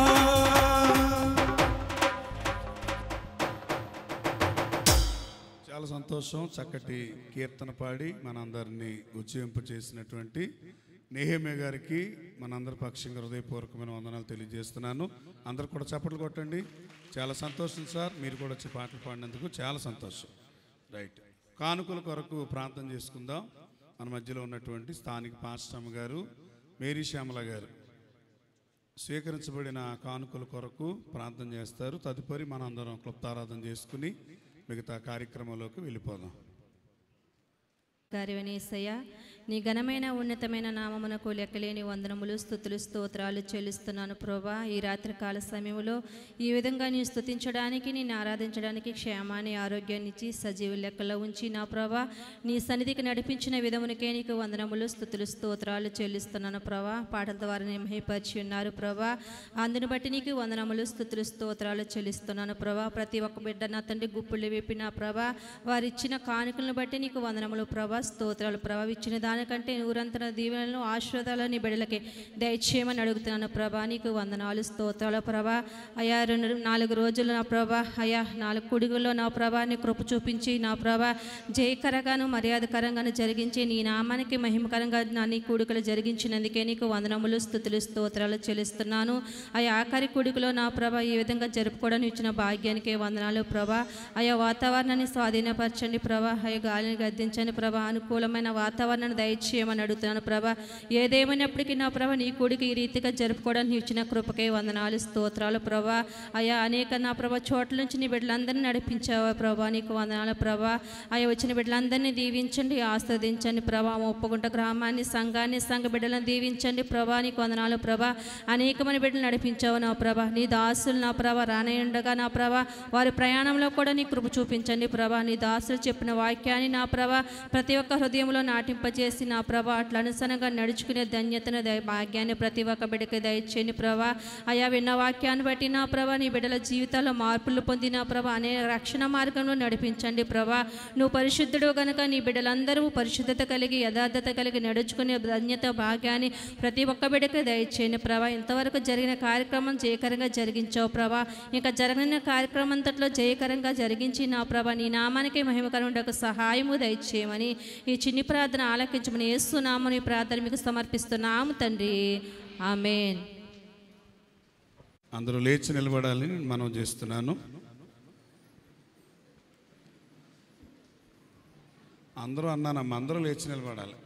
చాలా సంతోషం చక్కటి కీర్తన పాడి మనందరినీ ఉజ్జయింపు చేసినటువంటి నేహమే గారికి మనందరి పక్షంగా హృదయపూర్వకమైన వందనాలు తెలియజేస్తున్నాను అందరు కూడా చప్పట్లు కొట్టండి చాలా సంతోషం సార్ మీరు కూడా వచ్చి పాటలు పాడినందుకు చాలా సంతోషం రైట్ కానుకల కొరకు ప్రార్థన చేసుకుందాం మన మధ్యలో ఉన్నటువంటి స్థానిక పాస్టమ్ గారు మేరీ శ్యామల గారు స్వీకరించబడిన కానుకల కొరకు ప్రార్థన చేస్తారు తదుపరి మనందరం క్లుప్తారాధన చేసుకుని మిగతా కార్యక్రమంలోకి వెళ్ళిపోదాం కార్యవనేసయ్య నీ ఘనమైన ఉన్నతమైన నామమునకు లెక్కలేని వందనములు స్థుతులు స్తోత్రాలు చెల్లిస్తున్నాను ప్రభా ఈ రాత్రి కాల సమయంలో ఈ విధంగా నీ స్థుతించడానికి నేను ఆరాధించడానికి క్షేమాన్ని ఆరోగ్యాన్ని ఇచ్చి సజీవ లెక్కలో ఉంచి నా ప్రభా నీ సన్నిధికి నడిపించిన విధమునికే నీకు వందనములు స్థుతులు స్తోత్రాలు చెల్లిస్తున్నాను ప్రభా పాటల ద్వారా మహిపరిచి ఉన్నారు ప్రభా అందుని బట్టి నీకు వందనములు స్థుతులు స్తోత్రాలు చెల్లిస్తున్నాను ప్రభా ప్రతి ఒక్క బిడ్డ నా తండ్రి గుప్పులు విప్పిన ప్రభా వారు ఇచ్చిన కానుకలను బట్టి నీకు వందనములు ప్రభా స్తోత్రాలు ప్రభా ఇచ్చిన దానికంటే నూరంతర దీవెనలను ఆశీర్వాదాలు నీ బిడ్డలకి దయచేయమని అడుగుతున్నాను ప్రభా నీకు వందనాలు స్తోత్రాలు ప్రభా అయా రెండు నాలుగు రోజులు నా ప్రభా అయా నాలుగు కుడుగుల్లో నా ప్రభా నీ కృప చూపించి నా ప్రభా జయకరంగాను మర్యాదకరంగాను జరిగించి నీ నామానికి మహిమకరంగా నా నీ కూడికలు జరిగించినందుకే నీకు వందనములు స్థుతులు స్తోత్రాలు చెల్లిస్తున్నాను అయా ఆఖరి కుడికలో నా ప్రభా ఈ విధంగా జరుపుకోవడానికి ఇచ్చిన భాగ్యానికి వందనాలు ప్రభా ఆయా వాతావరణాన్ని స్వాధీనపరచండి ప్రభా అయ్యా గాలిని గద్దించండి ప్రభా అనుకూలమైన వాతావరణాన్ని దయచేయమని అడుగుతున్నాను ప్రభా ఏదేమైనప్పటికీ నా ప్రభా నీ కూడికి ఈ రీతిగా జరుపుకోవడానికి ఇచ్చిన కృపకే వందనాలు స్తోత్రాలు ప్రభా అయా అనేక నా ప్రభా చోట్ల నుంచి నీ బిడ్డలందరినీ నడిపించావా ప్రభా నీకు వందనాలు ప్రభా అయ్యా వచ్చిన బిడ్డలందరినీ దీవించండి ఆస్వాదించండి ప్రభా ఒప్పుకుంట గ్రామాన్ని సంఘాన్ని సంఘ బిడ్డలను దీవించండి ప్రభా నీకు వందనాలు ప్రభా అనేకమైన బిడ్డలు నడిపించావు నా ప్రభా నీ దాసులు నా ప్రభా రానయ్యుండగా నా ప్రభా వారి ప్రయాణంలో కూడా నీ కృప చూపించండి ప్రభా నీ దాసులు చెప్పిన వాక్యాన్ని నా ప్రభా ప్రతి ఒక్క హృదయంలో నాటింపజేసి నా ప్రభా అట్లా అనుసరంగా నడుచుకునే ధన్యతను దయ భాగ్యాన్ని ప్రతి ఒక్క బిడ్డకి దయచేయని ప్రభా అయా విన్న వాక్యాన్ని బట్టి నా ప్రభా నీ బిడ్డల జీవితాల్లో మార్పులు పొంది నా ప్రభా అనే రక్షణ మార్గంలో నడిపించండి ప్రభా నువ్వు పరిశుద్ధుడు గనుక నీ బిడ్డలందరూ పరిశుద్ధత కలిగి యథార్థత కలిగి నడుచుకునే ధన్యత భాగ్యాన్ని ప్రతి ఒక్క బిడ్డకి దయచేయండి ప్రభా ఇంతవరకు జరిగిన కార్యక్రమం జయకరంగా జరిగించావు ప్రభా ఇంకా జరిగిన కార్యక్రమం అంతట్లో జయకరంగా జరిగించి నా ప్రభా నీ నామానికి మహిమకరుండకు సహాయము దయచేయమని ఈ చిన్ని ప్రార్థన ఆలకించమని ఏస్తున్నామని ప్రార్థన మీకు సమర్పిస్తున్నాము తండ్రి ఆమెన్ అందరూ లేచి నిలబడాలని మనం చేస్తున్నాను అందరూ అన్నానమ్మా అందరూ లేచి నిలబడాలి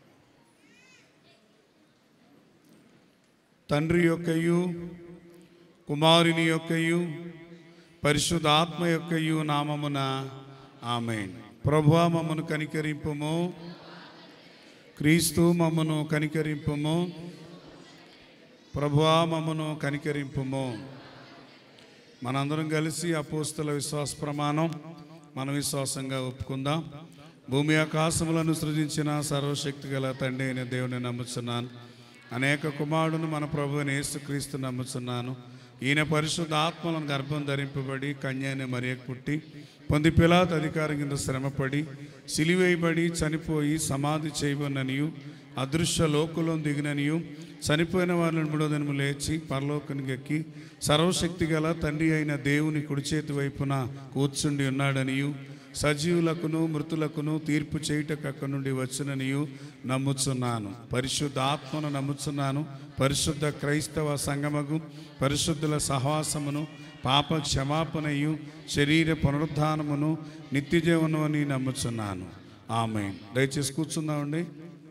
తండ్రి యొక్కయు కుమారుని యొక్కయు పరిశుద్ధాత్మ యొక్కయు నామమున ఆమెన్ ప్రభువా మమ్మను కనికరింపుము క్రీస్తు మమ్మను కనికరింపుము ప్రభువా మమ్మను కనికరింపుము మనందరం కలిసి అపోస్తుల విశ్వాస ప్రమాణం మన విశ్వాసంగా ఒప్పుకుందాం భూమి ఆకాశములను సృజించిన సర్వశక్తి గల తండ్రి అయిన దేవుని నమ్ముచున్నాను అనేక కుమారుడును మన ప్రభు యేసుక్రీస్తు నమ్ముచున్నాను ఈయన పరిశుద్ధ ఆత్మలను గర్భం ధరింపబడి కన్యాని మరియకు పుట్టి పొంది పిలాత్ అధికారం కింద శ్రమపడి సిలివేయబడి చనిపోయి సమాధి చేయబడిననియు అదృశ్య లోకులం దిగిననియు చనిపోయిన వాళ్ళని మూడో దినము లేచి పరలోకానికి ఎక్కి సర్వశక్తి గల తండ్రి అయిన దేవుని కుడి చేతి వైపున కూర్చుండి ఉన్నాడనియు సజీవులకును మృతులకును తీర్పు చేయుటకు అక్కడి నుండి వచ్చిననియు నమ్ముచున్నాను పరిశుద్ధ ఆత్మను నమ్ముచున్నాను పరిశుద్ధ క్రైస్తవ సంగమగు పరిశుద్ధుల సహవాసమును పాప క్షమాపణయు శరీర పునరుద్ధానమును నిత్యజీవనం అని నమ్ముచున్నాను ఆమె దయచేసి కూర్చుందామండి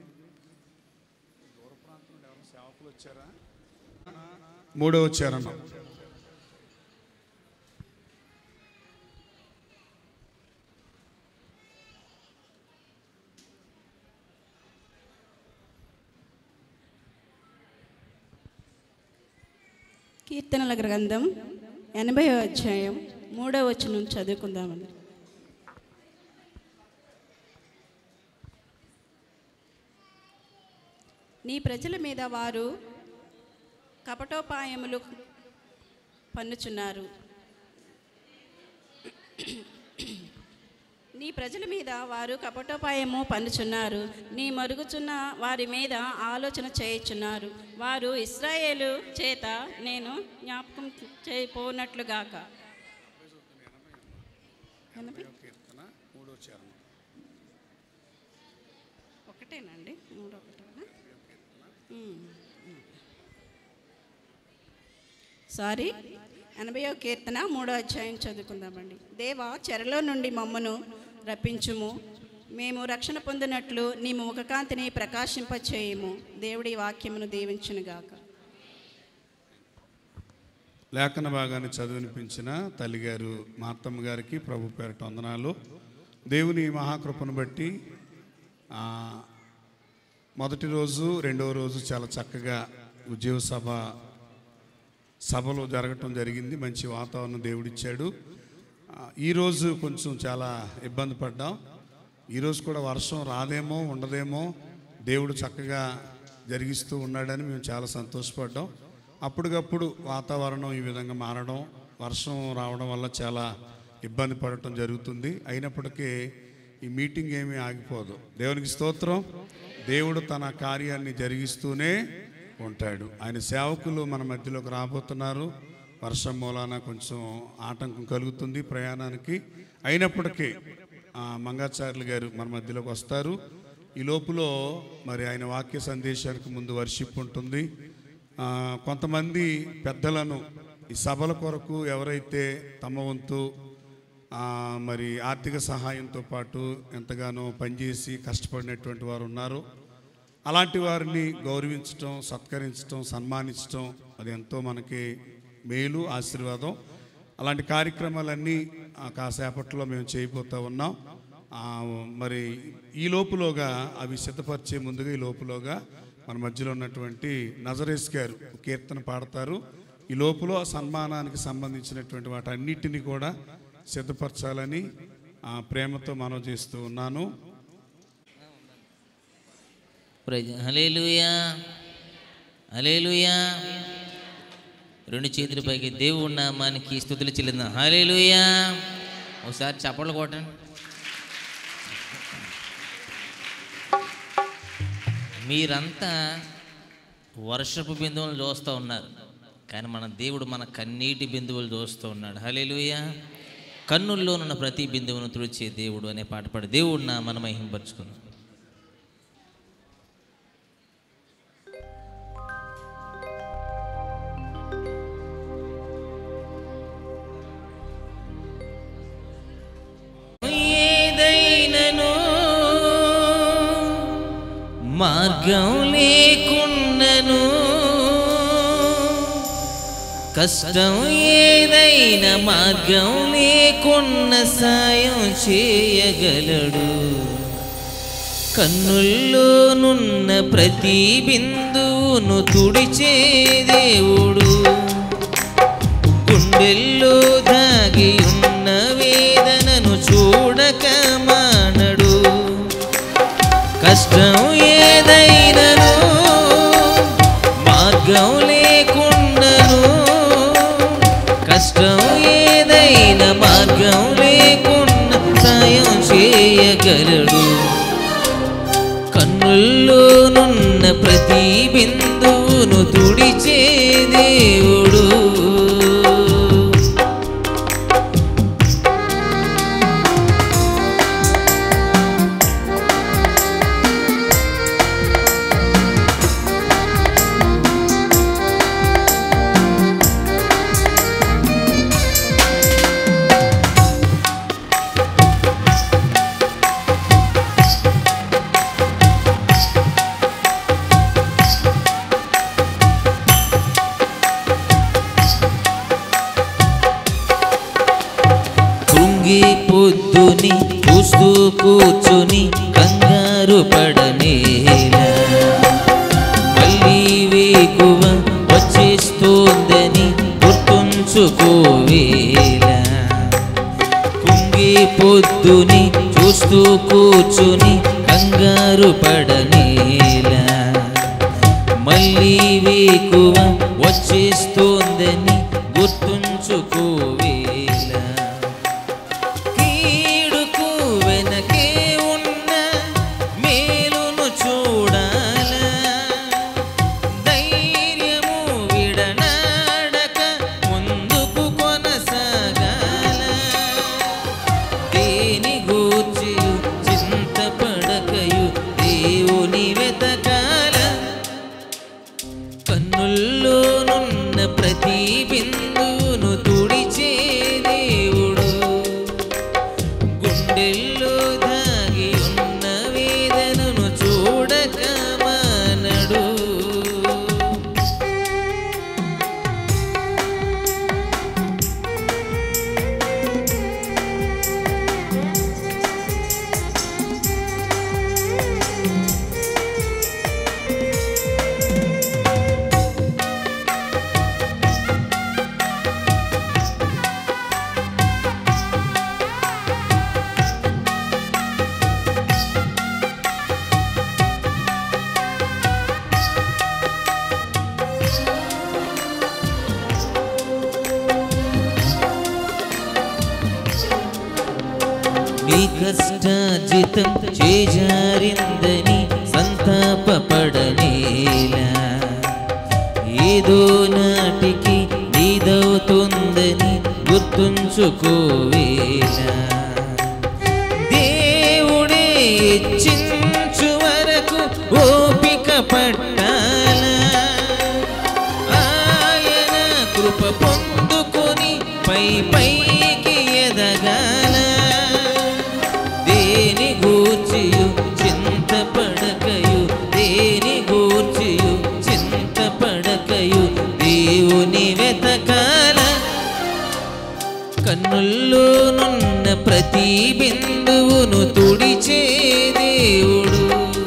మూడవ చరణం కీర్తనల గ్రంథం ఎనభై అధ్యాయం మూడవ వచనం చదువుకుందామండి నీ ప్రజల మీద వారు కపటోపాయములు పన్నుచున్నారు నీ ప్రజల మీద వారు కపటోపాయము పన్నుచున్నారు నీ మరుగుచున్న వారి మీద ఆలోచన చేయుచున్నారు వారు ఇస్రాయేలు చేత నేను జ్ఞాపకం చేయపోనట్లుగాక ఎనభై కీర్తన మూడవ చరణం ఒకటేనండి మూడు ఒకటేనా ఉమ్, ఉమ్. సారీ ఎనభయో కీర్తన మూడో అధ్యాయం చదువుకుందామండి దేవా చెరలో నుండి మమ్మను రప్పించుము మేము రక్షణ పొందినట్లు నీ ముఖకాంతిని ప్రకాశింపచేయము దేవుడి వాక్యమును దీవించునుగాక లేఖన భాగాన్ని చదివినిపించిన తల్లిగారు మా అత్తమ్మ గారికి ప్రభు పేరట వందనాలు దేవుని మహాకృపను బట్టి ఆ, మొదటి రోజు రెండవ రోజు చాలా చక్కగా ఉద్యోగ సభ సభలు జరగటం జరిగింది మంచి వాతావరణం దేవుడిచ్చాడు ఆ, ఈరోజు కొంచెం చాలా ఇబ్బంది పడ్డాం ఈరోజు కూడా వర్షం రాదేమో ఉండదేమో దేవుడు చక్కగా జరిగిస్తూ ఉన్నాడని మేము చాలా సంతోషపడ్డాం అప్పటికప్పుడు వాతావరణం ఈ విధంగా మారడం వర్షం రావడం వల్ల చాలా ఇబ్బంది పడటం జరుగుతుంది అయినప్పటికీ ఈ మీటింగ్ ఏమీ ఆగిపోదు దేవునికి స్తోత్రం దేవుడు తన కార్యాన్ని జరిగిస్తూనే ఉంటాడు ఆయన సేవకులు మన మధ్యలోకి రాబోతున్నారు వర్షం మూలాన కొంచెం ఆటంకం కలుగుతుంది ప్రయాణానికి అయినప్పటికీ ఆ, మంగాచార్యులు గారు మన మధ్యలోకి వస్తారు ఈ లోపులో మరి ఆయన వాక్య సందేశానికి ముందు వర్షిప్ ఉంటుంది ఆ, కొంతమంది పెద్దలను ఈ సభల కొరకు ఎవరైతే తమ వంతు ఆ, మరి ఆర్థిక సహాయంతో పాటు ఎంతగానో పనిచేసి కష్టపడినటువంటి వారు ఉన్నారు అలాంటి వారిని గౌరవించటం సత్కరించటం సన్మానించటం అది ఎంతో మనకి మేలు ఆశీర్వాదం అలాంటి కార్యక్రమాలన్నీ ఆ, కాసేపట్లో మేము చేయబోతూ ఉన్నాం ఆ, మరి ఈ లోపులోగా అవి సిద్ధపరిచే ముందుగా ఈ లోపులోగా మన మధ్యలో ఉన్నటువంటి నజరేష్ గారు కీర్తన పాడతారు ఈ లోపులో సన్మానానికి సంబంధించినటువంటి వాటన్నిటిని కూడా సిద్ధపరచాలని ఆ, ప్రేమతో మనవి చేస్తూ ఉన్నాను ప్రైజ్ హలేలుయా హలేలుయా రెండు చేతుల పైకి దేవుడి నామానికి స్థుతులు చెల్లిందా హలేలుయా ఒకసారి చప్పట్లు కొట్టండి మీరంతా వర్షపు బిందువులు చూస్తూ ఉన్నారు కానీ మన దేవుడు మన కన్నీటి బిందువులు చూస్తూ ఉన్నాడు హలేలుయా కన్నుల్లోనున్న ప్రతి బిందువును తుడిచే దేవుడు అనే పాట పాడి దేవుడు నా మనం మహింపరుచుకున్నాం ఏదైనను మార్గం లేకున్నను కష్టం ఏదైనా మార్గం లేకున్న సాయం చేయగలడు కన్నుల్లోనున్న ప్రతి బిందువును తుడిచే దేవుడు గుండెల్లో దాగి ఉన్న వేదనను చూడక మానడు కష్టం ఏదైనను మార్గం లేకున్నను కష్టం ఏదైనా మార్గం లేకున్న సాయం చేయగలడు కన్నుల్లోనున్న ప్రతి బిందువును తుడిచే దేవుడు కృంగి పొద్దుని చూస్తూ కూర్చుని కంగారు పడనేలా మళ్ళీ వేకువ వచ్చేస్తోందని గుర్తుంచుకోవేలా కుంగి పొద్దుని చూస్తూ కూర్చుని కంగారు పడనేలా మళ్ళీ వేకువ వచ్చేస్తోందని గుర్తుంచుకోవేలా కీడుకు వెనకే ఉన్న మేలును చూడాలా ధైర్యము విడనాడక ముందుకు కొనసాగాల దేని గూర్చియు చింతపడకయు దేవుని వెతకాల కన్నుల్లోనున్న ప్రతి బిందువును తుడిచే దేవుడు గుండెల్లో దాగి ఉన్న వేదనను చూడక మానడు నీ కష్టాజితం చేజారిందని సంతాపపడనేలా ఏదో నాటికి నీదవుతుందని గుర్తుంచుకోవేలా దేవుడే ఇచ్చించు వరకు ఓపిక పట్టాలా ఆయన కృప పొందుకొని పై పైకి ఎదగాల దేని గూర్చియు చింతపడకయు దేని గూర్చియు చింతపడకయు దేవుని వెతకాల కన్నుల్లోనున్న ప్రతి బిందువును తుడిచే దేవుడు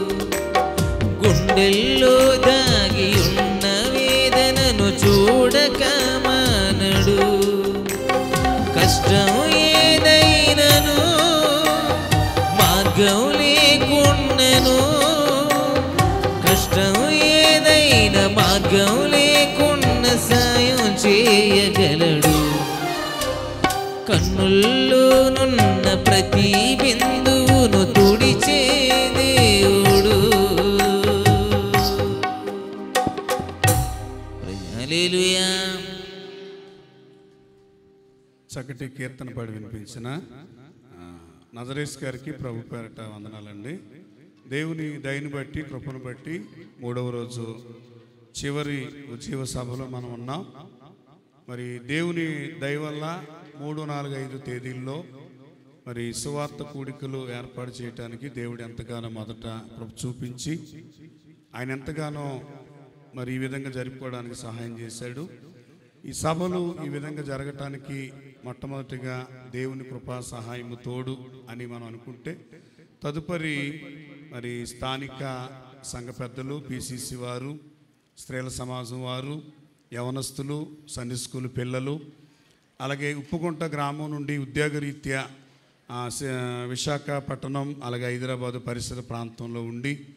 గుండెల్లో దాగి ఉన్న వేదనను చూడక మానడు కష్టం ఏదైనను మార్గం లేకున్నను కష్టం ఏదైనా మార్గం లేకున్న సాయం చేయగలడు కన్నుల్లోనున్న ప్రతి బిందువును తుడిచే దేవుడు హల్లెలూయా చక్కటి కీర్తన పాడి వినిపించిన ఆ, నజరేష్ గారికి ప్రభు పేరట వందనాలండి దేవుని దయని బట్టి కృపను బట్టి మూడవ రోజు చివరి ఉజ్జీవ సభలో మనం ఉన్నాం మరి దేవుని దయ వల్ల మూడు నాలుగు ఐదు తేదీల్లో మరి సువార్త కూడికలు ఏర్పాటు చేయడానికి దేవుడు ఎంతగానో మొదట కృప చూపించి ఆయన ఎంతగానో మరి ఈ విధంగా జరుపుకోవడానికి సహాయం చేశాడు ఈ సభలు ఈ విధంగా జరగటానికి మొట్టమొదటిగా దేవుని కృపా సహాయము తోడు అని మనం అనుకుంటే తదుపరి మరి స్థానిక సంఘ పెద్దలు పిసిసి వారు స్త్రీల సమాజం వారు యవనస్తులు సండే స్కూల్ పిల్లలు అలాగే ఉప్పుగుంట గ్రామం నుండి ఉద్యోగరీత్యా ఆ, స- విశాఖపట్నం అలాగే హైదరాబాదు పరిసర ప్రాంతంలో ఉండి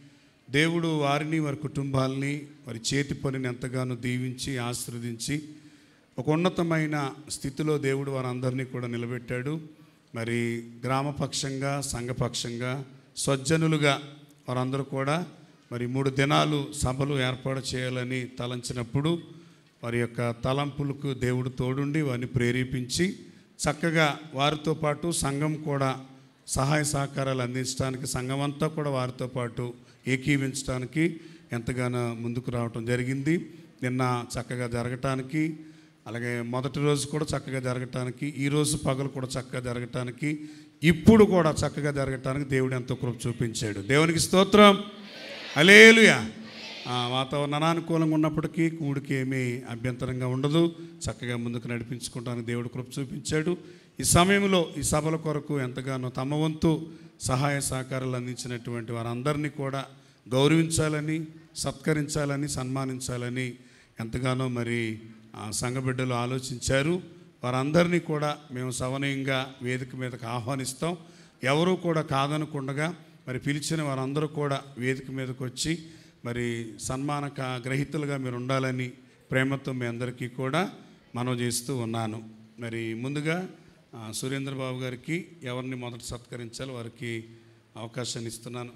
దేవుడు వారిని వారి కుటుంబాలని వారి చేతి పనిని ఎంతగానో దీవించి ఆశీర్వదించి ఒక ఉన్నతమైన స్థితిలో దేవుడు వారందరినీ కూడా నిలబెట్టాడు మరి గ్రామపక్షంగా సంఘపక్షంగా స్వజ్జనులుగా వారందరూ కూడా మరి మూడు దినాలు సభలు ఏర్పాటు చేయాలని తలంచినప్పుడు వారి యొక్క తలంపులకు దేవుడు తోడుండి వారిని ప్రేరేపించి చక్కగా వారితో పాటు సంఘం కూడా సహాయ సహకారాలు అందించడానికి సంఘం అంతా కూడా వారితో పాటు ఏకీవించడానికి ఎంతగానో ముందుకు రావటం జరిగింది నిన్న చక్కగా జరగటానికి అలాగే మొదటి రోజు కూడా చక్కగా జరగటానికి ఈ రోజు పగలు కూడా చక్కగా జరగటానికి ఇప్పుడు కూడా చక్కగా జరగటానికి దేవుడు ఎంతో కృప చూపించాడు దేవునికి స్తోత్రం అలేలుయా వాతావరణం అనానుకూలంగా ఉన్నప్పటికీ కూడికి ఏమీ అభ్యంతరంగా ఉండదు చక్కగా ముందుకు నడిపించుకోవడానికి దేవుడు కృప చూపించాడు ఈ సమయంలో ఈ సభల కొరకు ఎంతగానో తమ వంతు సహాయ సహకారాలు అందించినటువంటి వారందరినీ కూడా గౌరవించాలని సత్కరించాలని సన్మానించాలని ఎంతగానో మరి ఆ, సంఘ బిడ్డలు ఆలోచించారు వారందరినీ కూడా మేము సవనీయంగా వేదిక మీదకి ఆహ్వానిస్తాం ఎవరూ కూడా కాదనకుండగా మరి పిలిచిన వారందరూ కూడా వేదిక మీదకి వచ్చి మరి సన్మానక గ్రహీతలుగా మీరు ఉండాలని ప్రేమతో మీ అందరికీ కూడా మనవి చేస్తూ ఉన్నాను మరి ముందుగా ఆ, సురేంద్ర బాబు గారికి ఎవరిని మొదట సత్కరించాలో వారికి అవకాశాన్ని ఇస్తున్నాను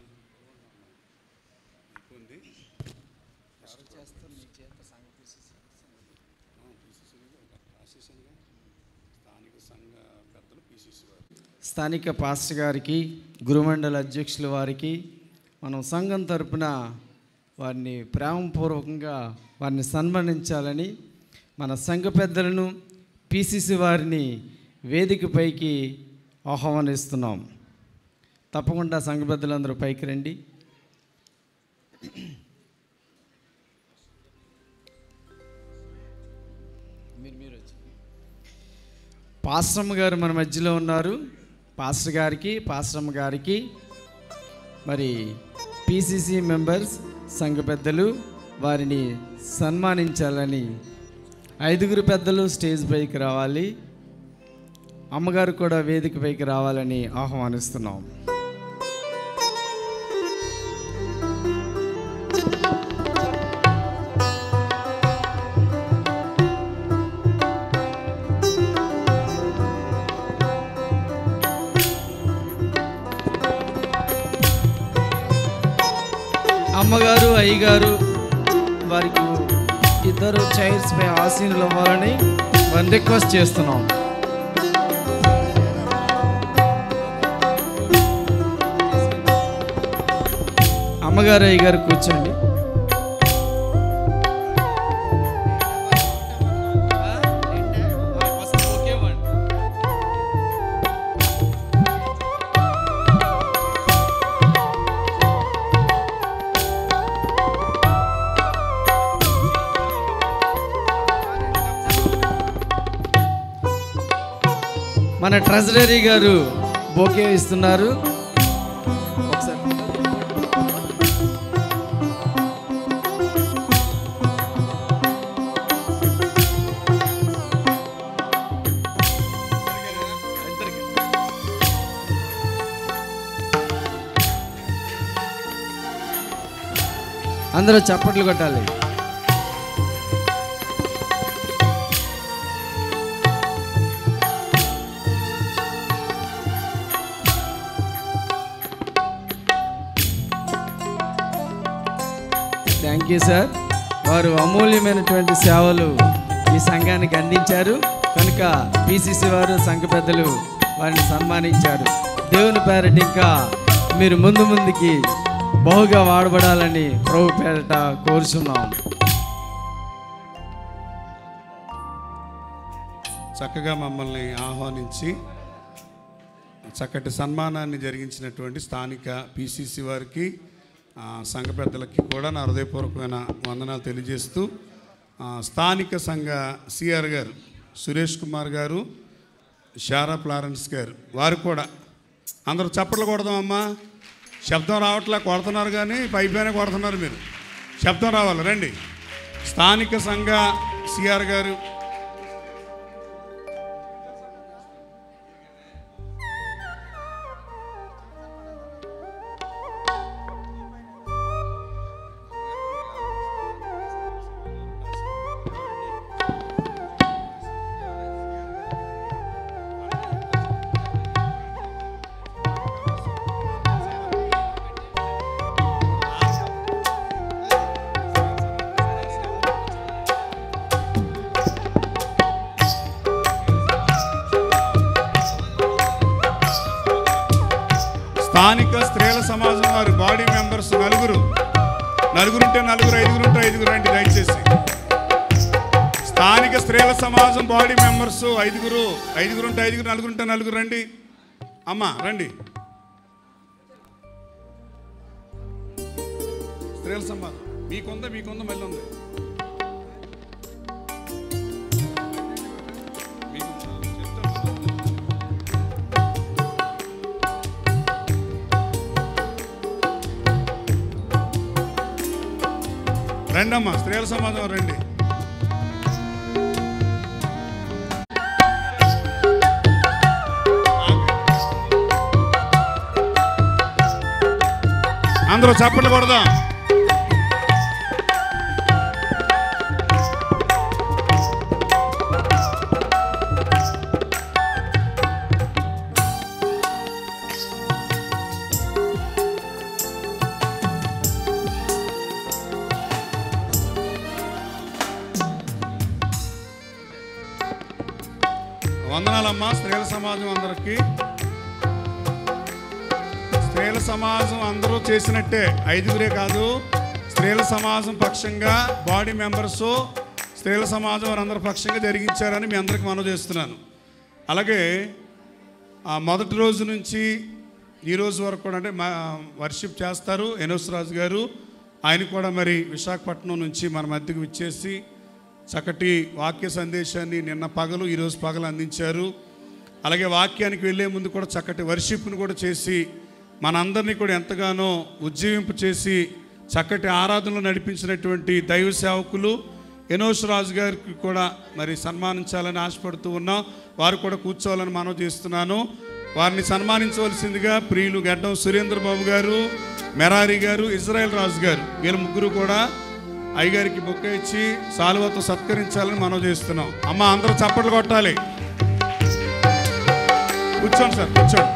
స్థానిక పాస్టర్ గారికి గురుమండల అధ్యక్షుల వారికి మనం సంఘం తరపున వారిని ప్రేమపూర్వకంగా వారిని సన్మానించాలని మన సంఘ పెద్దలను పిసిసి వారిని వేదికపైకి ఆహ్వానిస్తున్నాం తప్పకుండా సంఘ పెద్దలందరూ పైకి రండి మీరు మీరు వచ్చి పాస్టమ్మ గారు మన మధ్యలో ఉన్నారు పాస్టర్ గారికి పాస్టమ్మ గారికి మరి పిసిసి మెంబర్స్ సంఘ పెద్దలు వారిని సన్మానించాలని ఐదుగురు పెద్దలు స్టేజ్ పైకి రావాలి అమ్మగారు కూడా వేదిక పైకి రావాలని ఆహ్వానిస్తున్నాం అమ్మగారు అయ్యగారు వారికి ఇద్దరు చైర్స్ పై ఆసీనులు అవ్వాలని వారిని రిక్వెస్ట్ చేస్తున్నాం అమ్మగారు అయ్యగారు కూర్చోండి మన ట్రెజరీ గారు బోకే ఇస్తున్నారు ఒకసారి అందరూ చప్పట్లు కొట్టాలి థ్యాంక్ యూ సార్ వారు అమూల్యమైనటువంటి సేవలు ఈ సంఘానికి అందించారు కనుక పిసిసి వారు సంఘ పెద్దలు వారిని సన్మానించారు దేవుని పేరట ఇంకా మీరు ముందు ముందుకి బహుగా వాడబడాలని ప్రభు పేరట కోరుచున్నాం చక్కగా మమ్మల్ని ఆహ్వానించి చక్కటి సన్మానాన్ని జరిగించినటువంటి స్థానిక పిసిసి వారికి ఆ, సంఘ పెద్దలకి కూడా నా హృదయపూర్వకమైన వందనాలు తెలియజేస్తూ ఆ, స్థానిక సంఘ సిఆర్ గారు సురేష్ కుమార్ గారు షారా ఫ్లారెన్స్ గారు వారు కూడా అందరూ చప్పట్లు కొడదామమ్మా శబ్దం రావట్లే కొడుతున్నారు కానీ పైపైన కొడుతున్నారు మీరు శబ్దం రావాలి రండి స్థానిక సంఘ సిఆర్ గారు స్త్రీల సమాజం వారు బాడీ మెంబర్స్ నలుగురు నలుగురు ఉంటే నలుగురు ఐదుగురు ఉంటే ఐదుగురు రండి దయచేసి స్థానిక స్త్రీల సమాజం బాడీ మెంబర్స్ ఐదుగురు ఐదుగురు ఉంటే ఐదుగురు నలుగురు ఉంటే నలుగురు రండి అమ్మా రండి స్త్రీల సమాజం మీకుందా మీకుందా మళ్ళీ ఉంది మీకుందా? చెప్తాను. రండమ్మా స్త్రీల సమాజం రండి అందరూ చప్పట్లు కొడదాం వందనాలమ్మా స్త్రీల సమాజం అందరికి స్త్రీల సమాజం అందరూ చేసినట్టే ఐదుగురే కాదు స్త్రీల సమాజం పక్షంగా బాడీ మెంబర్స్ స్త్రీల సమాజం వారందరి పక్షంగా జరిగించారని మీ అందరికి మనం చేస్తున్నాను అలాగే ఆ మొదటి రోజు నుంచి ఈ రోజు వరకు కూడా అంటే మా వర్షిప్ చేస్తారు ఎనోస్ రాజు గారు ఆయన కూడా మరి విశాఖపట్నం నుంచి మన మధ్యకు విచ్చేసి చక్కటి వాక్య సందేశాన్ని నిన్న పగలు ఈరోజు పగలు అందించారు అలాగే వాక్యానికి వెళ్ళే ముందు కూడా చక్కటి వర్షిప్ను కూడా చేసి మనందరినీ కూడా ఎంతగానో ఉజ్జీవింపు చేసి చక్కటి ఆరాధనలు నడిపించినటువంటి దైవ సేవకులు ఎనోష్ రాజు గారికి కూడా మరి సన్మానించాలని ఆశపడుతూ ఉన్నాం వారు కూడా కూర్చోవాలని మనం చేస్తున్నాను వారిని సన్మానించవలసిందిగా ప్రియులు గడ్డం సురేంద్ర బాబు గారు మెరారి గారు ఇజ్రాయెల్ రాజు గారు వీళ్ళ ముగ్గురు కూడా అయ్యగారికి బొక్క ఇచ్చి సాలువతో సత్కరించాలని మనం చేస్తున్నాం అమ్మ అందరూ చప్పట్లు కొట్టాలి కూర్చోండి సార్ కూర్చోండి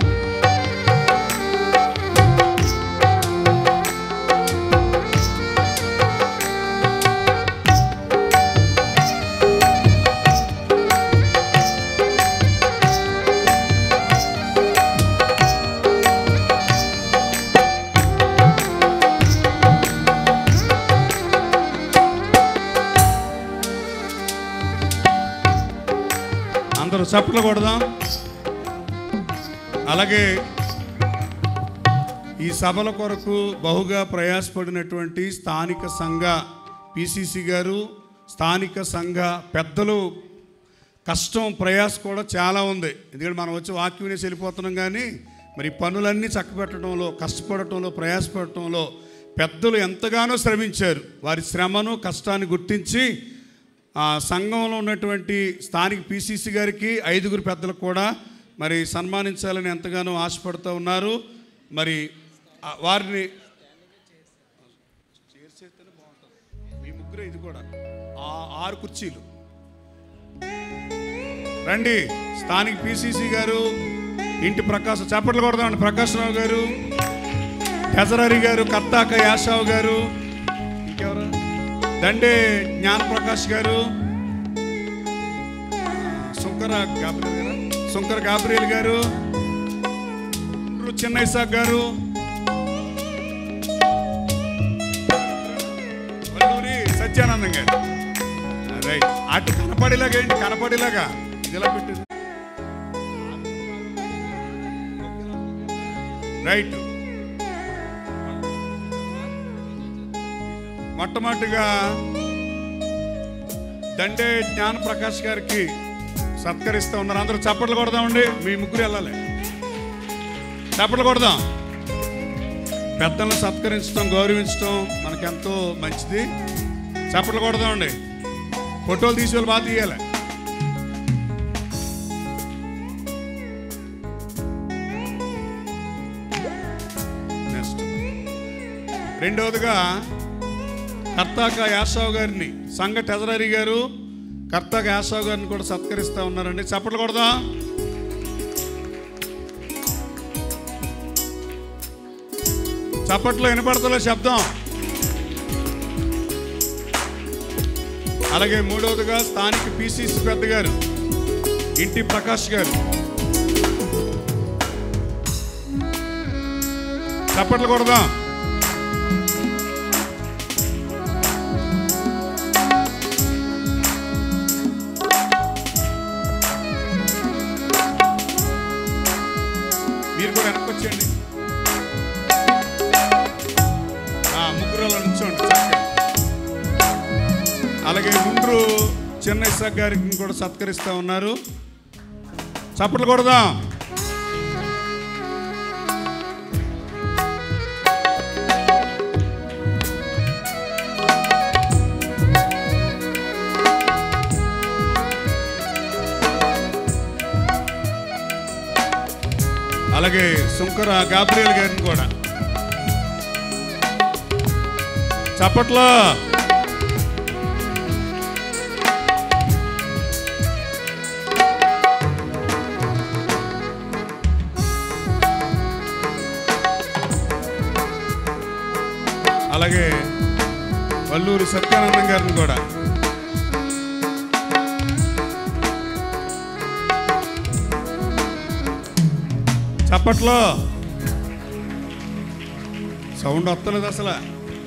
అందరూ చప్పట్లు కొడదాం అలాగే ఈ సభల కొరకు బహుగా ప్రయాసపడినటువంటి స్థానిక సంఘ పిసిసి గారు స్థానిక సంఘ పెద్దలు కష్టం ప్రయాస కూడా చాలా ఉంది ఎందుకంటే మనం వచ్చి వాక్యం వినేసి వెళ్ళిపోతున్నాం కానీ మరి ఈ పనులన్నీ చక్కబెట్టడంలో కష్టపడటంలో ప్రయాసపడటంలో పెద్దలు ఎంతగానో శ్రమించారు వారి శ్రమను కష్టాన్ని గుర్తించి ఆ సంఘంలో ఉన్నటువంటి స్థానిక పిసిసి గారికి ఐదుగురు పెద్దలకు కూడా మరి సన్మానించాలని ఎంతగానో ఆశపడుతూ ఉన్నారు మరి ఆ వారిని మీ ముగ్గురే ఇది కూడా ఆ ఆరు కుర్చీలు రండి స్థానిక పిసిసి గారు ఇంటి ప్రకాశ్ చప్పట్లు కొడదామండి ప్రకాశ్రావు గారు హెజరారి గారు కర్తాక యాషావ్ గారు ఇంకెవరు దండే జ్ఞాన ప్రకాష్ గారు శంకర గాబ్రియల్ గారు శంకర గాబ్రియల్ గారు చిన్న ఇసాక్ గారు వల్లూరి సత్యానందం గారు రైట్ అటు కనపడేలాగా ఏంటి కనపడేలాగా ఇదిలా పెట్టింది రైట్ మొట్టమొదటిగా దండే జ్ఞాన ప్రకాష్ గారికి సత్కరిస్తూ ఉన్నారు అందరూ చప్పట్లు కొడదామండి మీ ముగ్గురు వెళ్ళాలి చప్పట్లు కొడదాం పెద్దలను సత్కరించడం గౌరవించడం మనకెంతో మంచిది చప్పట్లు కొడదామండి ఫోటోలు తీసి వాళ్ళు బాగా తీయాలి నెక్స్ట్ రెండవదిగా కర్తాక యాసావ్ గారిని సంఘ టెజరరీ గారు కర్తాక యాసావ్ గారిని కూడా సత్కరిస్తూ ఉన్నారండి చప్పట్లు కొడదా చప్పట్లో వినపడతలే శబ్దం అలాగే మూడవదిగా స్థానిక పిసిసి పెద్ద గారు ఇంటి ప్రకాష్ గారు చప్పట్లు కొడదాం మీరు కూడా వెనక్కి వచ్చేయండి ఆ, ముగ్గురు అలా నుంచోండి చక్కగా. అలాగే ముండ్రు చిన్న ఇసాక్ గారికి కూడా సత్కరిస్తూ ఉన్నారు చప్పట్లు కొడదాం అలాగే శంకర గాబ్రియల్ గారిని కూడా చప్పట్లో అలాగే వల్లూరి సత్యానందం గారిని కూడా చప్పట్లో సౌండ్ వస్తలేదు అసలు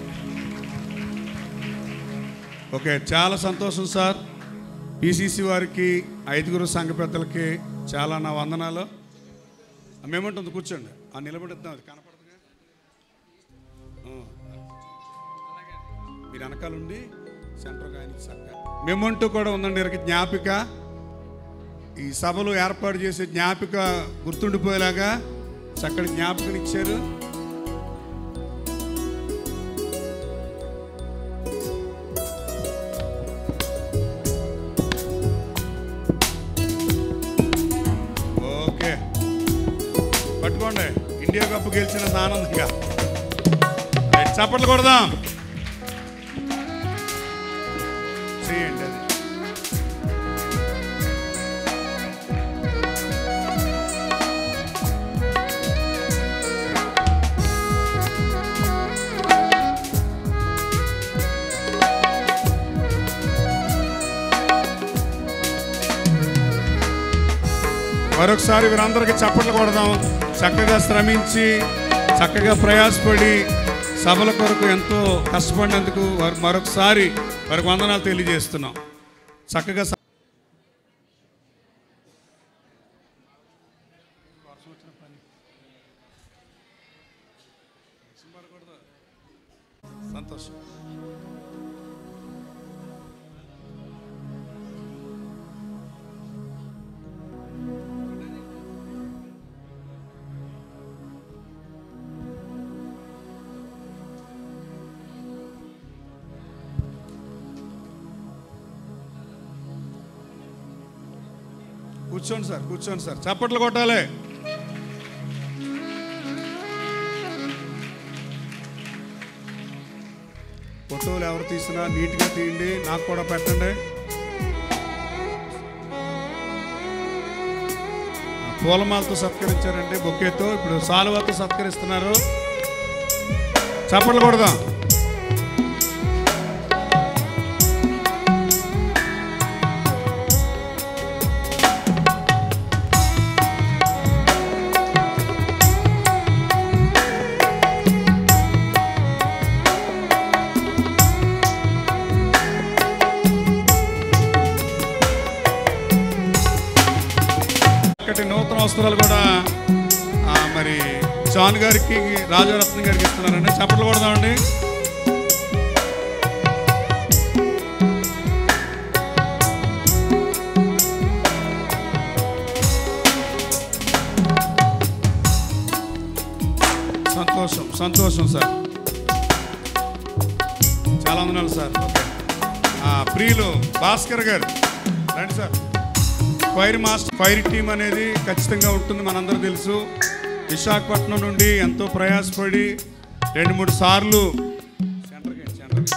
ఓకే చాలా సంతోషం సార్ పిసిసి వారికి ఐదుగురు సంఘ పెద్దలకి చాలా నా వందనాలు మేముంటుంది కూర్చోండి ఆ నిలబడిద్దాం అది కనపడదుగా ఆ. మీరు వెనకాల ఉండి సెంటర్గా ఆయన చక్కగా మేమంటూ కూడా ఉందండి వీరికి జ్ఞాపిక ఈ సభలు ఏర్పాటు చేసే జ్ఞాపిక గుర్తుండిపోయేలాగా చక్కటి జ్ఞాపికనిచ్చారు ఓకే పట్టుకోండి ఇండియా కప్ గెలిచినంత ఆనందంగా రైట్, చప్పట్లు కొడదాం చేయండి అది మరొకసారి వీరందరికీ చప్పట్లు కొడదాం చక్కగా శ్రమించి చక్కగా ప్రయాసపడి సభల కొరకు ఎంతో కష్టపడినందుకు వారు మరొకసారి వారికి వందనాలు తెలియజేస్తున్నాం చక్కగా స- సంతోషం కూర్చోండి సార్ కూర్చోండి సార్ చప్పట్లు కొట్టాలి ఫోటోలు ఎవరు తీసినా నీట్గా తీయండి నాకు కూడా పెట్టండి ఆ, పూలమాలతో సత్కరించారండి బొకేతో ఇప్పుడు సాలువాతో సత్కరిస్తున్నారు చప్పట్లు కొడదాం చక్కటి నూతన వస్త్రాలు కూడా ఆ, మరి జాన్ గారికి రాజారత్న గారికి ఇస్తున్నారండి చప్పట్లు కొడదామండి సంతోషం సంతోషం సార్ చాలా వందనాలు సార్ ఓకే ఆ, ప్రియులు భాస్కర్ గారు రండి sir fire master fire team అనేది ఖచ్చితంగా ఉంటుంది మనందరూ తెలుసు విశాఖపట్నం నుండి ఎంతో ప్రయాసపడి రెండు మూడు సార్లు సెంటర్కి, సెంటర్కి.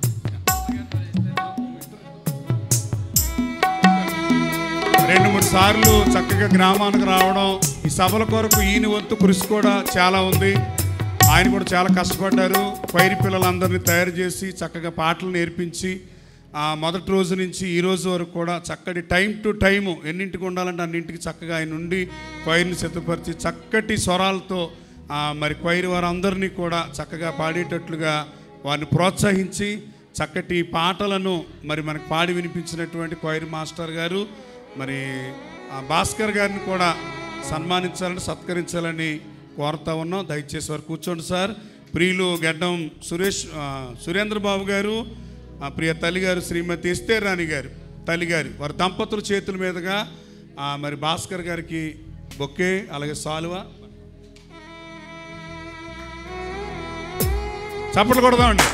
రెండు మూడు సార్లు చక్కగా గ్రామానికి రావడం ఈ సభల కొరకు ఈయన వంతు కృషి కూడా చాలా ఉంది ఆయన కూడా చాలా కష్టపడ్డారు పైరి పిల్లలందరినీ తయారు చేసి చక్కగా పాటలు నేర్పించి ఆ మొదటి రోజు నుంచి ఈ రోజు వరకు కూడా చక్కటి టైం టు టైము ఎన్నింటికి ఉండాలంటే అన్నింటికి చక్కగా ఆయన ఉండి పైరుని సిద్ధపరిచి చక్కటి స్వరాలతో ఆ, మరి క్వైర్ వారందరినీ కూడా చక్కగా పాడేటట్లుగా వారిని ప్రోత్సహించి చక్కటి పాటలను మరి మనకు పాడి వినిపించినటువంటి క్వైర్ మాస్టర్ గారు మరి ఆ, భాస్కర్ గారిని కూడా సన్మానించాలని సత్కరించాలని కోరుతా ఉన్నాం దయచేసి వారు కూర్చోండి సార్ ప్రియులు గడ్డం సురేష్ ఆ, సురేంద్ర బాబు గారు ఆ ప్రియ తల్లిగారు శ్రీమతి ఎస్తే రాణి గారు తల్లిగారు వారి దంపతుల చేతుల మీదుగా ఆ, మరి భాస్కర్ గారికి బొక్కే అలాగే సాలువ చప్పట్లు కొడదామండి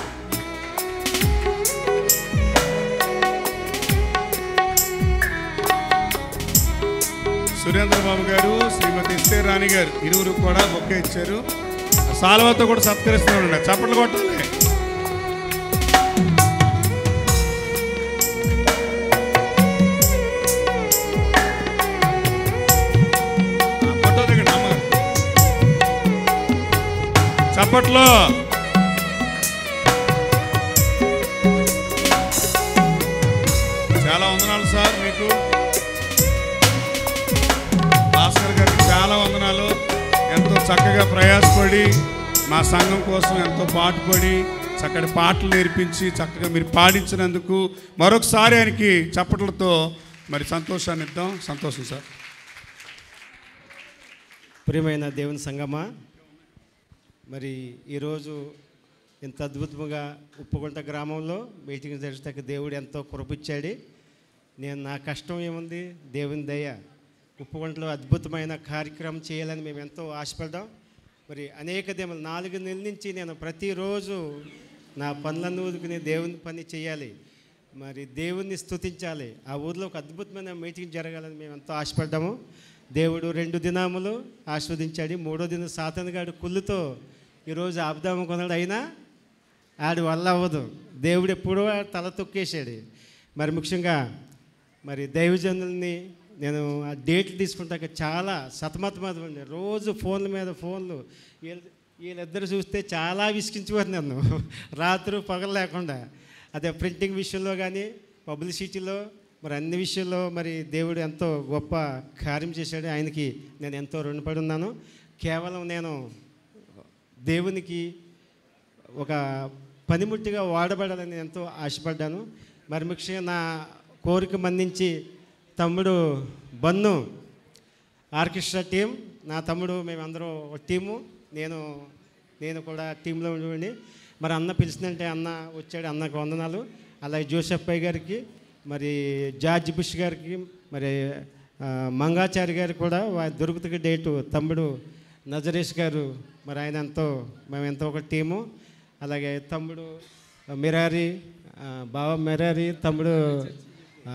సురేంద్ర బాబు గారు శ్రీమతి ఎస్తే రాణి గారు ఇరువురు కూడా బొక్కే ఇచ్చారు ఆ సాల్వతో కూడా సత్కరిస్తున్నాడు చప్పట్లు కొట్టాలి ఆ, ఫోటో దిగండి అమ్మ చప్పట్లో చాలా వందనాలు సార్ మీకు భాస్కర్ గారికి చాలా వందనాలు ఎంతో చక్కగా ప్రయాసపడి మా సంఘం కోసం ఎంతో పాటుపడి చక్కటి పాటలు నేర్పించి చక్కగా మీరు పాడించినందుకు మరొకసారి ఆయనకి చప్పట్లతో మరి సంతోషాన్ని ఇద్దాం సంతోషం సార్ ప్రియమైన దేవుని సంగమా మరి ఈరోజు ఇంత అద్భుతంగా ఉప్పుగుంట గ్రామంలో మీటింగ్ జరిగితే దేవుడు ఎంతో కృపించాడు నేను నా కష్టం ఏముంది దేవుని దయ ఉప్పుగుంటలో అద్భుతమైన కార్యక్రమం చేయాలని మేము ఎంతో ఆశపడ్డాం మరి అనేక దేములు నాలుగు నెలల నుంచి నేను ప్రతిరోజు నా పనులను ఊదుకుని దేవుని పని చేయాలి మరి దేవుణ్ణి స్తుతించాలి ఆ ఊర్లో ఒక అద్భుతమైన మీటింగ్ జరగాలని మేము ఎంతో ఆశపడ్డాము దేవుడు రెండు దినాములు ఆస్వాదించాడు మూడో దినం సాతనగాడు కుళ్ళుతో ఈరోజు ఆపుదాము కొన్నాడు అయినా ఆడి వల్ల అవ్వదు దేవుడు ఎప్పుడో తల తొక్కేశాడు మరి ముఖ్యంగా మరి దైవజనుల్ని నేను ఆ డేట్లు తీసుకుంటాక చాలా సతమతమతమండి రోజు ఫోన్ల మీద ఫోన్లు వీళ్ళ వీళ్ళిద్దరు చూస్తే చాలా విసిగించేవారు నన్ను రాత్రి పగలు లేకుండా అదే ప్రింటింగ్ విషయంలో కానీ పబ్లిసిటీలో మరి అన్ని విషయంలో మరి దేవుడు ఎంతో గొప్ప కార్యం చేశాడు ఆయనకి నేను ఎంతో రుణపడి ఉన్నాను కేవలం నేను దేవునికి ఒక పనిముట్టిగా వాడబడాలని ఎంతో ఆశపడ్డాను మరి ముఖ్యంగా నా కోరిక మన్నించి తమ్ముడు బన్ను ఆర్కెస్ట్రా టీం నా తమ్ముడు మేమందరం ఒక టీము నేను నేను కూడా టీంలో ఉండేవాడిని మరి అన్న పిలిచిందంటే అన్న వచ్చాడు అన్నకు వందనాలు అలాగే జోసెఫ్ పై గారికి మరి జార్జ్ బుష్ గారికి మరి ఆ, మంగాచారి గారు కూడా వా- దొరుకుతున్న డేటు తమ్ముడు నజరేష్ గారు మరి ఆయన ఎంతో మేము ఎంతో ఒక టీము అలాగే తమ్ముడు మిరారి ఆ, బావ మిరారి తమ్ముడు ఆ,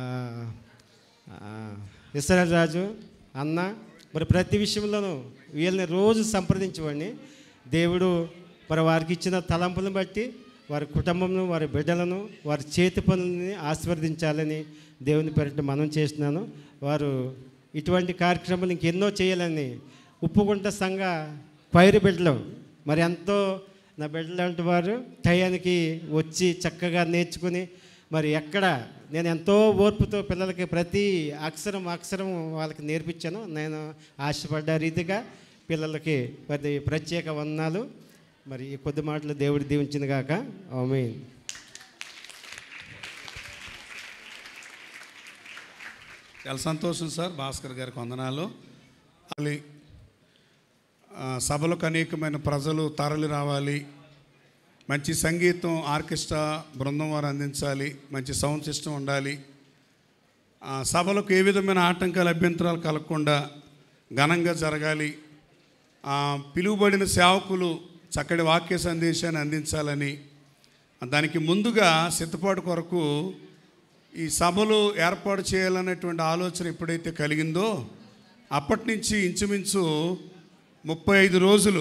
ఆ, ఇస్రాయల్ రాజు అన్న మరి ప్రతి విషయంలోనూ వీళ్ళని రోజు సంప్రదించేవాడిని దేవుడు మరి వారికి ఇచ్చిన తలంపులను బట్టి వారి కుటుంబంను వారి బిడ్డలను వారి చేతి పనులని ఆశీర్వదించాలని దేవుని పేరిట మనం చేస్తున్నాను వారు ఇటువంటి కార్యక్రమాలు ఇంకెన్నో చేయాలని ఉప్పుగుంట సంఘ పైరు బిడ్డలు మరి ఎంతో నా బిడ్డలు లాంటి వారు టయానికి వచ్చి చక్కగా నేర్చుకుని మరి ఎక్కడ నేను ఎంతో ఓర్పుతో పిల్లలకి ప్రతి అక్షరం అక్షరం వాళ్ళకి నేర్పించాను నేను ఆశపడ్డ రీతిగా పిల్లలకి మరి ప్రత్యేక వందనాలు మరి ఈ కొద్ది మాటలు దేవుడు దీవించింది కాక ఆమె చాలా సంతోషం సార్ భాస్కర్ గారికి వందనాలు అది ఆ, సభలకు అనేకమైన ప్రజలు తరలి రావాలి మంచి సంగీతం ఆర్కెస్ట్రా బృందం వారు అందించాలి మంచి సౌండ్ సిస్టమ్ ఉండాలి ఆ, సభలకు ఏ విధమైన ఆటంకాలు అభ్యంతరాలు కలగకుండా ఘనంగా జరగాలి ఆ, పిలువబడిన సేవకులు చక్కటి వాక్య సందేశాన్ని అందించాలని దానికి ముందుగా సిద్ధపాటు కొరకు ఈ సభలు ఏర్పాటు చేయాలనేటువంటి ఆలోచన ఎప్పుడైతే కలిగిందో అప్పటి నుంచి ఇంచుమించు ముప్పై ఐదు రోజులు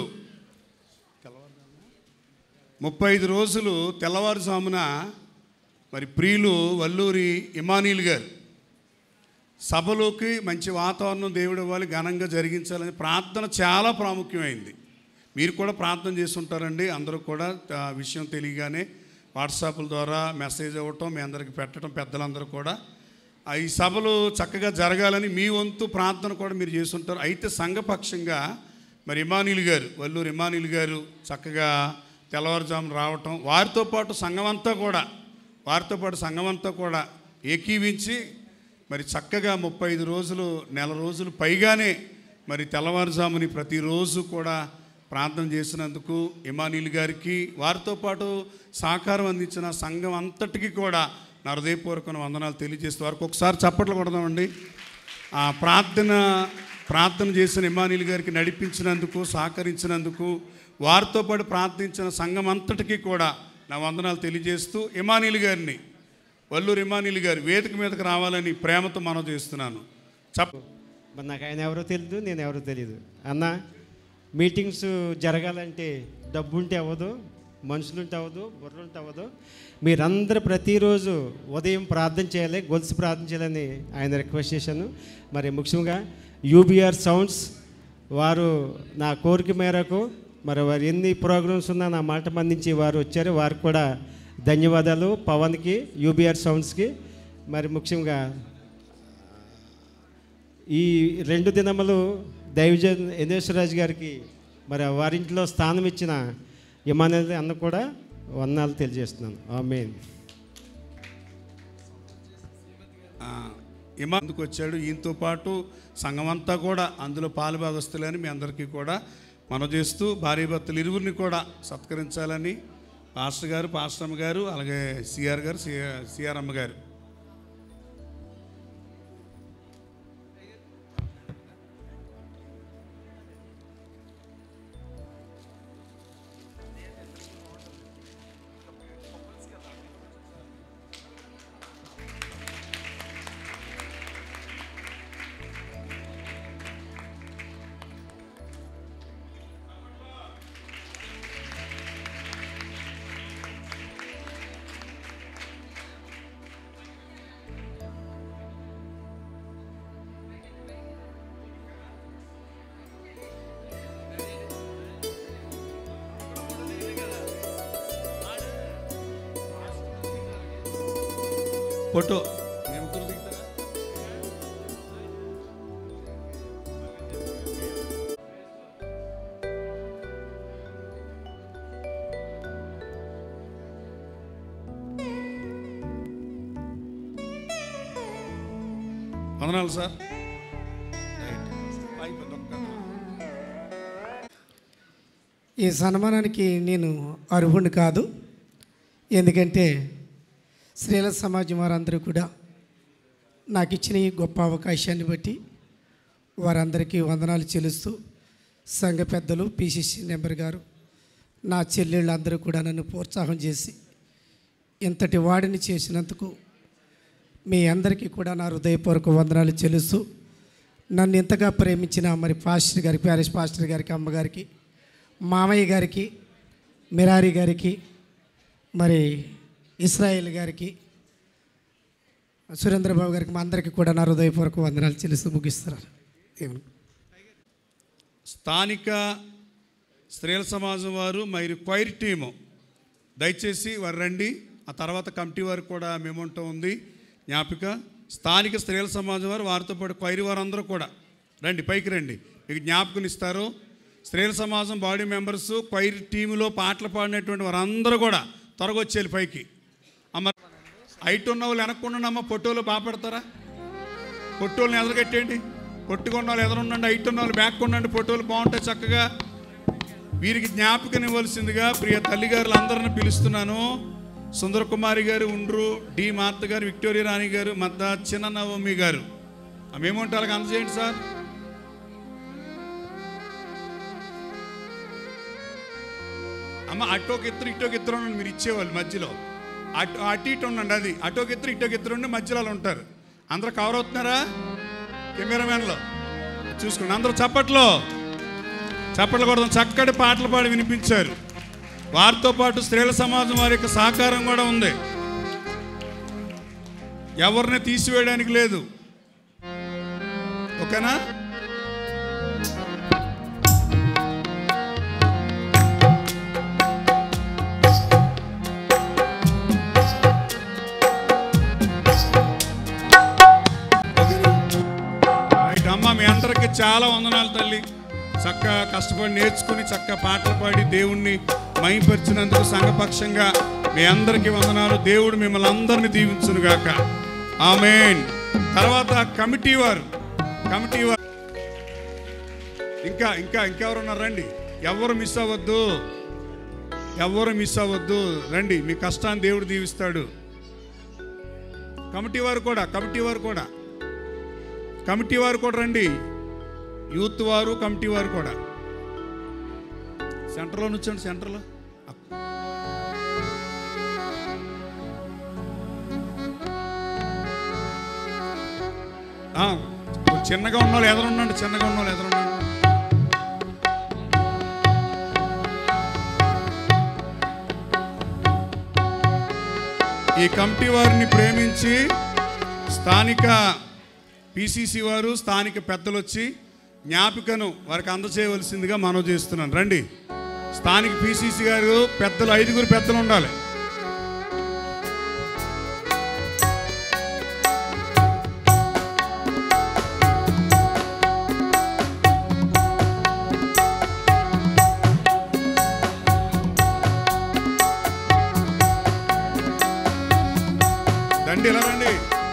ముప్పై ఐదు రోజులు తెల్లవారుజామున మరి ప్రియులు వల్లూరి ఇమానీల్ గారు సభలోకి మంచి వాతావరణం దేవుడు ఇవ్వాలి ఘనంగా జరిగించాలని ప్రార్థన చాలా ప్రాముఖ్యమైంది మీరు కూడా ప్రార్థన చేస్తుంటారండి అందరూ కూడా ఆ విషయం తెలియగానే వాట్సాప్ల ద్వారా మెసేజ్ ఇవ్వటం మీ అందరికి పెట్టడం పెద్దలందరూ కూడా ఆ ఈ సభలు చక్కగా జరగాలని మీ వంతు ప్రార్థన కూడా మీరు చేస్తుంటారు అయితే సంఘపక్షంగా మరి ఇమానీలు గారు వల్లూరు ఇమానీలు గారు చక్కగా తెల్లవారుజామున రావటం వారితో పాటు సంఘం అంతా కూడా వారితో పాటు సంఘం అంతా కూడా ఏకీవించి మరి చక్కగా ముప్పై ఐదు రోజులు నెల రోజులు పైగానే మరి తెల్లవారుజాముని ప్రతిరోజు కూడా ప్రార్థన చేసినందుకు ఇమానీలు గారికి వారితో పాటు సహకారం అందించిన సంఘం అంతటికి కూడా నా హృదయపూర్వక వందనాలు తెలియజేస్తూ వారికి ఒకసారి చప్పట్లు కొడదామండి ఆ ప్రార్థన ప్రార్థన చేసిన ఇమానీలు గారికి నడిపించినందుకు సహకరించినందుకు వారితో పాటు ప్రార్థించిన సంఘం అంతటికీ కూడా నా వందనాలు తెలియజేస్తూ ఇమానీలు గారిని వల్లూరు ఇమానీలు గారు వేదిక మీదకి రావాలని ప్రేమతో మనం చేస్తున్నాను చప్ప మరి నాకు ఆయన ఎవరో తెలియదు నేను ఎవరో తెలియదు అన్న మీటింగ్స్ జరగాలంటే డబ్బు ఉంటే అవ్వదు మనుషులుంటే అవ్వదు బుర్రలుంటే అవ్వదు మీరందరూ ప్రతిరోజు ఉదయం ప్రార్థన చేయాలి గొలుసు ప్రార్థన చేయాలని ఆయన రిక్వెస్ట్ చేశాను మరి ముఖ్యంగా యూబీఆర్ సౌండ్స్ వారు నా కోరిక మేరకు మరి వారు ఎన్ని ప్రోగ్రామ్స్ ఉన్నా నా మాట మందించి వారు వచ్చారు వారికి కూడా ధన్యవాదాలు పవన్కి యూబీఆర్ సౌండ్స్కి మరి ముఖ్యంగా ఈ రెండు దినములు దైవజన్ యదేశ్వరరాజు గారికి మరి వారింట్లో స్థానం ఇచ్చిన ఇమానుయల్ అన్న కూడా వందనాలు తెలియజేస్తున్నాను ఆమెన్ ఇమా అందుకు వచ్చాడు ఈయనతో పాటు సంఘం అంతా కూడా అందులో పాలుభాగస్తులని మీ అందరికీ కూడా మనం చేస్తూ భార్య భర్తలు ఇరువురిని కూడా సత్కరించాలని పాస్టర్ గారు పాస్టర్ అమ్మ గారు అలాగే సిఆర్ గారు సిఆర్ అమ్మ గారు ఫోటో వందనాలు సార్ ఈ సన్మానానికి నేను అర్హుడిని కాదు ఎందుకంటే స్త్రీల సమాజం వారందరూ కూడా నాకు ఇచ్చిన ఈ గొప్ప అవకాశాన్ని బట్టి వారందరికీ వందనాలు చెల్లిస్తూ సంఘ పెద్దలు పిసిసి నెంబర్ గారు నా చెల్లెళ్ళు అందరూ కూడా నన్ను ప్రోత్సాహం చేసి ఇంతటి వాడిని చేసినందుకు మీ అందరికీ కూడా నా హృదయపూర్వక వందనాలు చెల్లిస్తూ నన్ను ఇంతగా ప్రేమించిన మరి పాస్టర్ గారికి ప్యారిస్ పాస్టర్ గారికి అమ్మగారికి మామయ్య గారికి మిరారి గారికి మరి ఇస్రాయేల్ గారికి సురేంద్రబాబు గారికి మా అందరికీ కూడా నా హృదయపూర్వక వందనాలు చెల్లిస్తూ ముగిస్తున్నారు దేవుని స్థానిక స్త్రీల సమాజం వారు మరి క్వైర్ టీము దయచేసి వారు రండి ఆ తర్వాత కమిటీ వారికి కూడా మేమంటూ ఉంది జ్ఞాపిక స్థానిక స్త్రీల సమాజం వారు వారితో పాటు క్వైర్ వారందరూ కూడా రండి పైకి రండి మీకు జ్ఞాపకం ఇస్తారు స్త్రీల సమాజం బాడీ మెంబర్స్ క్వైర్ టీములో పాటలు పాడినటువంటి వారందరూ కూడా త్వరగా వచ్చేయాలి పైకి అమ్మ హైట్ ఉన్న వాళ్ళు వెనక్కుండా అమ్మ పొట్టోలు బాగా పెడతారా పొట్టోళ్ళని ఎదరగట్టేయండి పొట్టుకున్న వాళ్ళు ఎదురుండండి హైట్ ఉన్న వాళ్ళు బ్యాక్ ఉండండి పొట్టోలు బాగుంటాయి చక్కగా వీరికి జ్ఞాపకం ఇవ్వాల్సిందిగా ప్రియ తల్లిగారులు అందరిని పిలుస్తున్నాను Sundara Kumari garu Undru D Martha garu Victoria Rani garu Madda చిన్న నవమి గారు మేమేమంటే వాళ్ళకి అందజేయండి సార్ అమ్మ అటోకి ఇద్దరు ఇటోకి ఇద్దరు ఉండండి మీరు ఇచ్చేవాళ్ళు మధ్యలో అటు అటు ఇటు ఉండండి అది అటోకి ఇద్దరు ఇటోకి ఇద్దరు ఉండి మధ్యలో వాళ్ళు ఉంటారు అందరూ కవర్ అవుతున్నారా కెమెరామెన్లో చూసుకోండి అందరూ చప్పట్లో చప్పట్లు కొడదాం చక్కటి పాటలు పాడి వినిపించారు వారితో పాటు స్త్రీల సమాజం వారి యొక్క సహకారం కూడా ఉంది ఎవరిని తీసివేయడానికి లేదు ఓకేనా రైట్ అమ్మ మీ అందరికి చాలా వందనాలు తల్లి చక్కగా కష్టపడి నేర్చుకుని చక్కగా పాటలు పాడి దేవుణ్ణి మైపరిచినందుకు సంఘపక్షంగా మీ అందరికీ వందనాలు దేవుడు మిమ్మల్ని అందరినీ దీవించునుగాక ఆమెన్ తర్వాత కమిటీ వారు కమిటీ వారు ఇంకా ఇంకా ఇంకెవరున్నారు రండి ఎవరు మిస్ అవ్వద్దు ఎవరు మిస్ అవ్వద్దు రండి మీ కష్టాన్ని దేవుడు దీవిస్తాడు కమిటీ వారు కూడా కమిటీ వారు కూడా కమిటీ వారు కూడా రండి యూత్ వారు కమిటీ వారు కూడా సెంటర్లో నుంచండి సెంటర్లో ఆ, చిన్నగా ఉన్న వాళ్ళు ఎదురుండండి చిన్నగా ఉన్న వాళ్ళు ఎదురుండండి ఈ కమిటీ వారిని ప్రేమించి స్థానిక పిసిసి వారు స్థానిక పెద్దలు వచ్చి జ్ఞాపికను వారికి అందచేయవలసిందిగా మనవి చేస్తున్నాను రండి స్థానిక పిసిసి గారు పెద్దలు ఐదుగురు పెద్దలు ఉండాలి రండి ఇలా రండి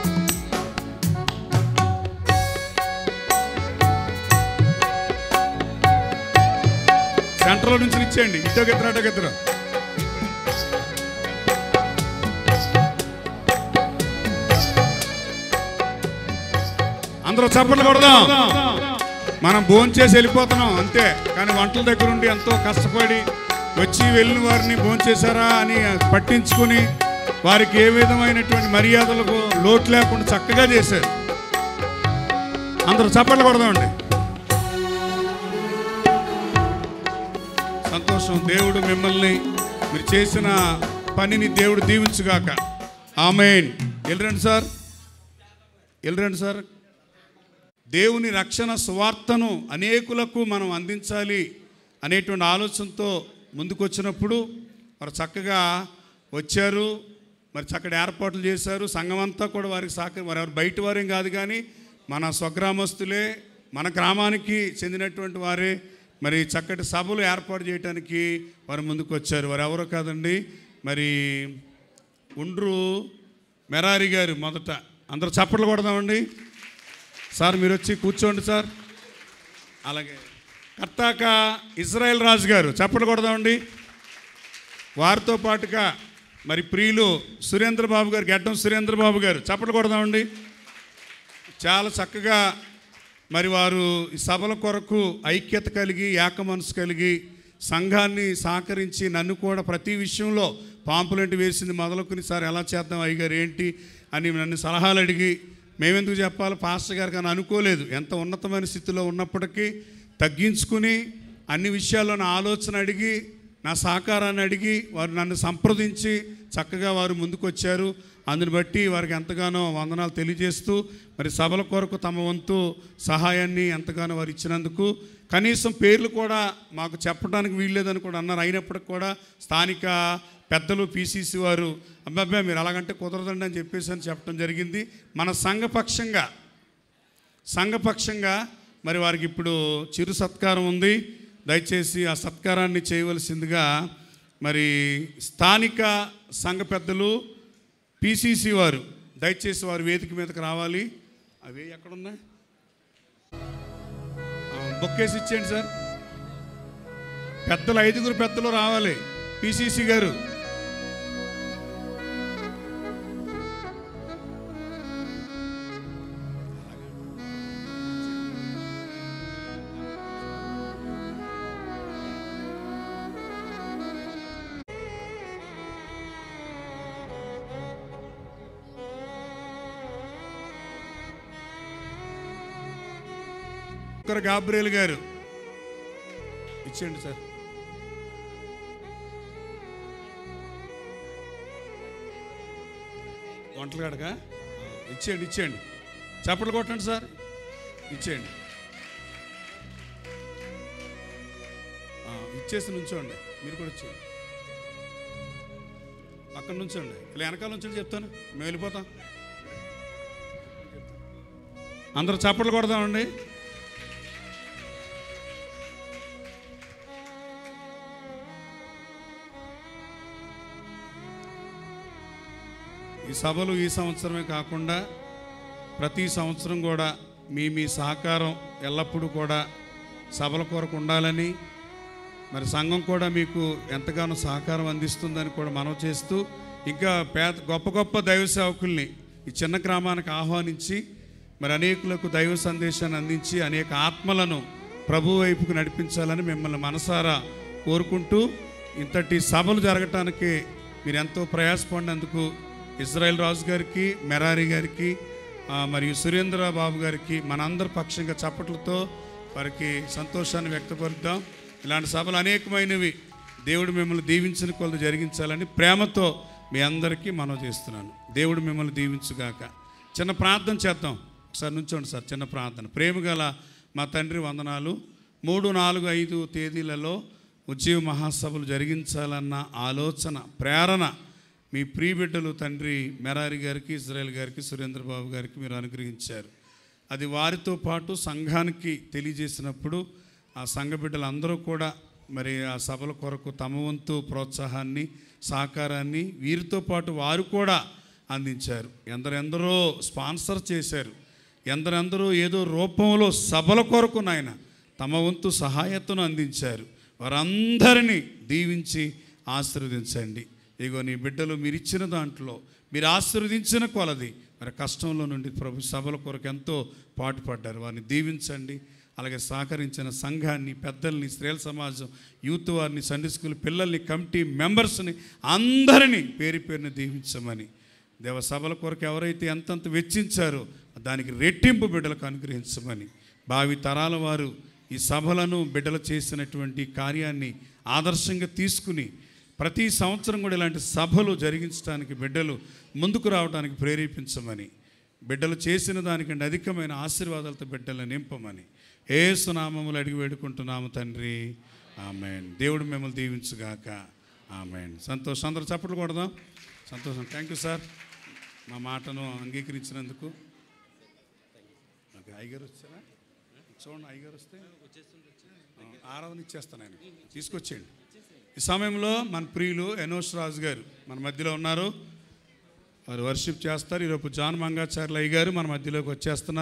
సెంటర్లో నుంచి ఇచ్చేయండి ఇటోకెత్తరు అటోకెత్తరు అందరూ చప్పట్లు కొడదాం మనం భోంచేసి వెళ్ళిపోతున్నాం అంతే కానీ వంటల దగ్గర ఉండి ఎంతో కష్టపడి వచ్చి వెళ్ళిన వారిని భోంచేశారా అని పట్టించుకుని వారికి ఏ విధమైనటువంటి మర్యాదలకు లోటు లేకుండా చక్కగా చేశారు అందరూ చప్పట్లు కొడదామండి సంతోషం దేవుడు మిమ్మల్ని మీరు చేసిన పనిని దేవుడు దీవించుగాక ఆమెన్ వెళ్ళరండి సార్ వెళ్ళరండి సార్ దేవుని రక్షణ సువార్తను అనేకులకు మనం అందించాలి అనేటువంటి ఆలోచనతో ముందుకొచ్చినప్పుడు వారు చక్కగా వచ్చారు మరి చక్కటి ఏర్పాట్లు చేశారు సంఘం అంతా కూడా వారికి సహకరి వారు ఎవరు బయట వారేం కాదు కానీ మన స్వగ్రామస్తులే మన గ్రామానికి చెందినటువంటి వారే మరి చక్కటి సభలు ఏర్పాటు చేయడానికి వారు ముందుకు వచ్చారు వారు ఎవరో కాదండి మరి ఉండ్రు మెరారి గారు మొదట అందరూ చప్పట్లు కొడదామండి సార్ మీరు వచ్చి కూర్చోండి సార్ అలాగే కర్తాక ఇజ్రాయెల్ రాజు గారు చప్పట్లు కొడదామండి వారితో పాటుగా మరి ప్రియులు సురేంద్ర బాబు గారు గడ్డం సురేంద్ర బాబు గారు చప్పట్లు కొడదామండి చాలా చక్కగా మరి వారు ఈ సభల కొరకు ఐక్యత కలిగి ఏక మనసు కలిగి సంఘాన్ని సహకరించి నన్ను కూడా ప్రతి విషయంలో పాంపులెంట్ వేసింది మొదలుకుని సార్ ఎలా చేద్దాం అయ్యగారు ఏంటి అని నన్ను సలహాలు అడిగి మేమెందుకు చెప్పాలి పాస్టర్ గారికి అని అనుకోలేదు ఎంత ఉన్నతమైన స్థితిలో ఉన్నప్పటికీ తగ్గించుకుని అన్ని విషయాల్లో నా ఆలోచన అడిగి నా సహకారాన్ని అడిగి వారు నన్ను సంప్రదించి చక్కగా వారు ముందుకు వచ్చారు అందుని బట్టి వారికి ఎంతగానో వందనాలు తెలియజేస్తూ మరి సభల కొరకు తమ వంతు సహాయాన్ని ఎంతగానో వారు ఇచ్చినందుకు కనీసం పేర్లు కూడా మాకు చెప్పడానికి వీల్లేదని కూడా అన్నారు అయినప్పటికి కూడా స్థానిక పెద్దలు పీసీసీ వారు అబ్బాబ్బా మీరు అలాగంటే కుదరదండి అని చెప్పేసి అని చెప్పడం జరిగింది మన సంఘపక్షంగా సంఘపక్షంగా మరి వారికి ఇప్పుడు చిరు సత్కారం ఉంది దయచేసి ఆ సత్కారాన్ని చేయవలసిందిగా మరి స్థానిక సంఘ పెద్దలు పిసిసి వారు దయచేసి వారు వేదిక మీదకి రావాలి అవి ఎక్కడున్నాయి ఆ, బొక్కేసి ఇచ్చేయండి సార్ పెద్దలు ఐదుగురు పెద్దలు రావాలి పిసిసి గారు ఒకరు గాబ్రియల్ గారు ఇచ్చేయండి సార్ వంటలు కాడక ఇచ్చేయండి ఇచ్చేయండి చప్పట్లు కొట్టండి సార్ ఇచ్చేయండి ఆ, ఇచ్చేసి నుంచోండి మీరు కూడా ఇచ్చేయండి అక్కడ నుంచోండి ఇలా వెనకాల నుంచి చెప్తాను మేము వెళ్ళిపోతాం అందరూ చప్పట్లు కొడదామండి ఈ సభలు ఈ సంవత్సరమే కాకుండా ప్రతి సంవత్సరం కూడా మీ మీ సహకారం ఎల్లప్పుడూ కూడా సభల కొరకు ఉండాలని మరి సంఘం కూడా మీకు ఎంతగానో సహకారం అందిస్తుందని కూడా మనం చేస్తూ ఇంకా పేద గొప్ప గొప్ప దైవ సేవకుల్ని ఈ చిన్న గ్రామానికి ఆహ్వానించి మరి అనేకులకు దైవ సందేశాన్ని అందించి అనేక ఆత్మలను ప్రభు వైపుకు నడిపించాలని మిమ్మల్ని మనసారా కోరుకుంటూ ఇంతటి సభలు జరగటానికి మీరు ఎంతో ప్రయాసపడినందుకు ఇజ్రాయెల్ రాజు గారికి మెరారి గారికి ఆ, మరియు సురేంద్ర బాబు గారికి మనందరి పక్షంగా చప్పట్లతో వారికి సంతోషాన్ని వ్యక్తపరుద్దాం ఇలాంటి సభలు అనేకమైనవి దేవుడు మిమ్మల్ని దీవించిన కొలది జరిగించాలని ప్రేమతో మీ అందరికీ మనం చేస్తున్నాను దేవుడు మిమ్మల్ని దీవించుగాక చిన్న ప్రార్థన చేద్దాం ఒకసారి నుంచోండి సార్ చిన్న ప్రార్థన ప్రేమ గల మా తండ్రి వందనాలు మూడు నాలుగు ఐదు తేదీలలో ఉద్యోగ మహాసభలు జరిగించాలన్న ఆలోచన ప్రేరణ మీ ప్రియబిడ్డలు తండ్రి మెరారి గారికి ఇజ్రాయెల్ గారికి సురేంద్రబాబు గారికి మీరు అనుగ్రహించారు అది వారితో పాటు సంఘానికి తెలియజేసినప్పుడు ఆ సంఘ బిడ్డలందరూ కూడా మరి ఆ సభల కొరకు తమ వంతు ప్రోత్సాహాన్ని సహకారాన్ని వీరితో పాటు వారు కూడా అందించారు ఎందరెందరో స్పాన్సర్ చేశారు ఎందరెందరో ఏదో రూపంలో సభల కొరకు నాయన తమ వంతు సహాయతను అందించారు వారందరినీ దీవించి ఆశీర్వదించండి ఇగో నీ బిడ్డలు మీరు ఇచ్చిన దాంట్లో మీరు ఆశీర్వదించిన కొలది మరి కష్టంలో నుండి ప్రభు సభల కొరకు ఎంతో పాటుపడ్డారు వారిని దీవించండి అలాగే సహకరించిన సంఘాన్ని పెద్దల్ని స్త్రీల సమాజం యూత్ వారిని సండే స్కూల్ పిల్లల్ని కమిటీ మెంబర్స్ని అందరినీ పేరు పేరుని దీవించమని దేవ సభల కొరకు ఎవరైతే ఎంతంత వెచ్చించారో దానికి రెట్టింపు బిడ్డలకు అనుగ్రహించమని భావి తరాల వారు ఈ సభలను బిడ్డలు చేసినటువంటి కార్యాన్ని ఆదర్శంగా తీసుకుని ప్రతి సంవత్సరం కూడా ఇలాంటి సభలు జరిగించడానికి బిడ్డలు ముందుకు రావడానికి ప్రేరేపించమని బిడ్డలు చేసిన దానికంటే అధికమైన ఆశీర్వాదాలతో బిడ్డలను నింపమని ఏసునామములు అడిగి వేడుకుంటున్నాము తండ్రి ఆమెన్ దేవుడు మిమ్మల్ని దీవించుగాక ఆమెన్ సంతోషం అందరూ చప్పట్లు కొడదాం సంతోషం థ్యాంక్ యూ సార్ మా మాటను అంగీకరించినందుకు ఓకే అయ్యగారు వచ్చారా చూడండి అయ్యగారు వస్తే ఆ, ఆరాధన ఇచ్చేస్తాను ఆయన తీసుకొచ్చేయండి ఈ సమయంలో మన ప్రియులు ఎనోష్ రాజు గారు మన మధ్యలో ఉన్నారు వారు వర్షిప్ చేస్తారు ఈరోజు జాన్ మంగాచార్యులు అయ్య గారు మన మధ్యలోకి వచ్చేస్తున్నారు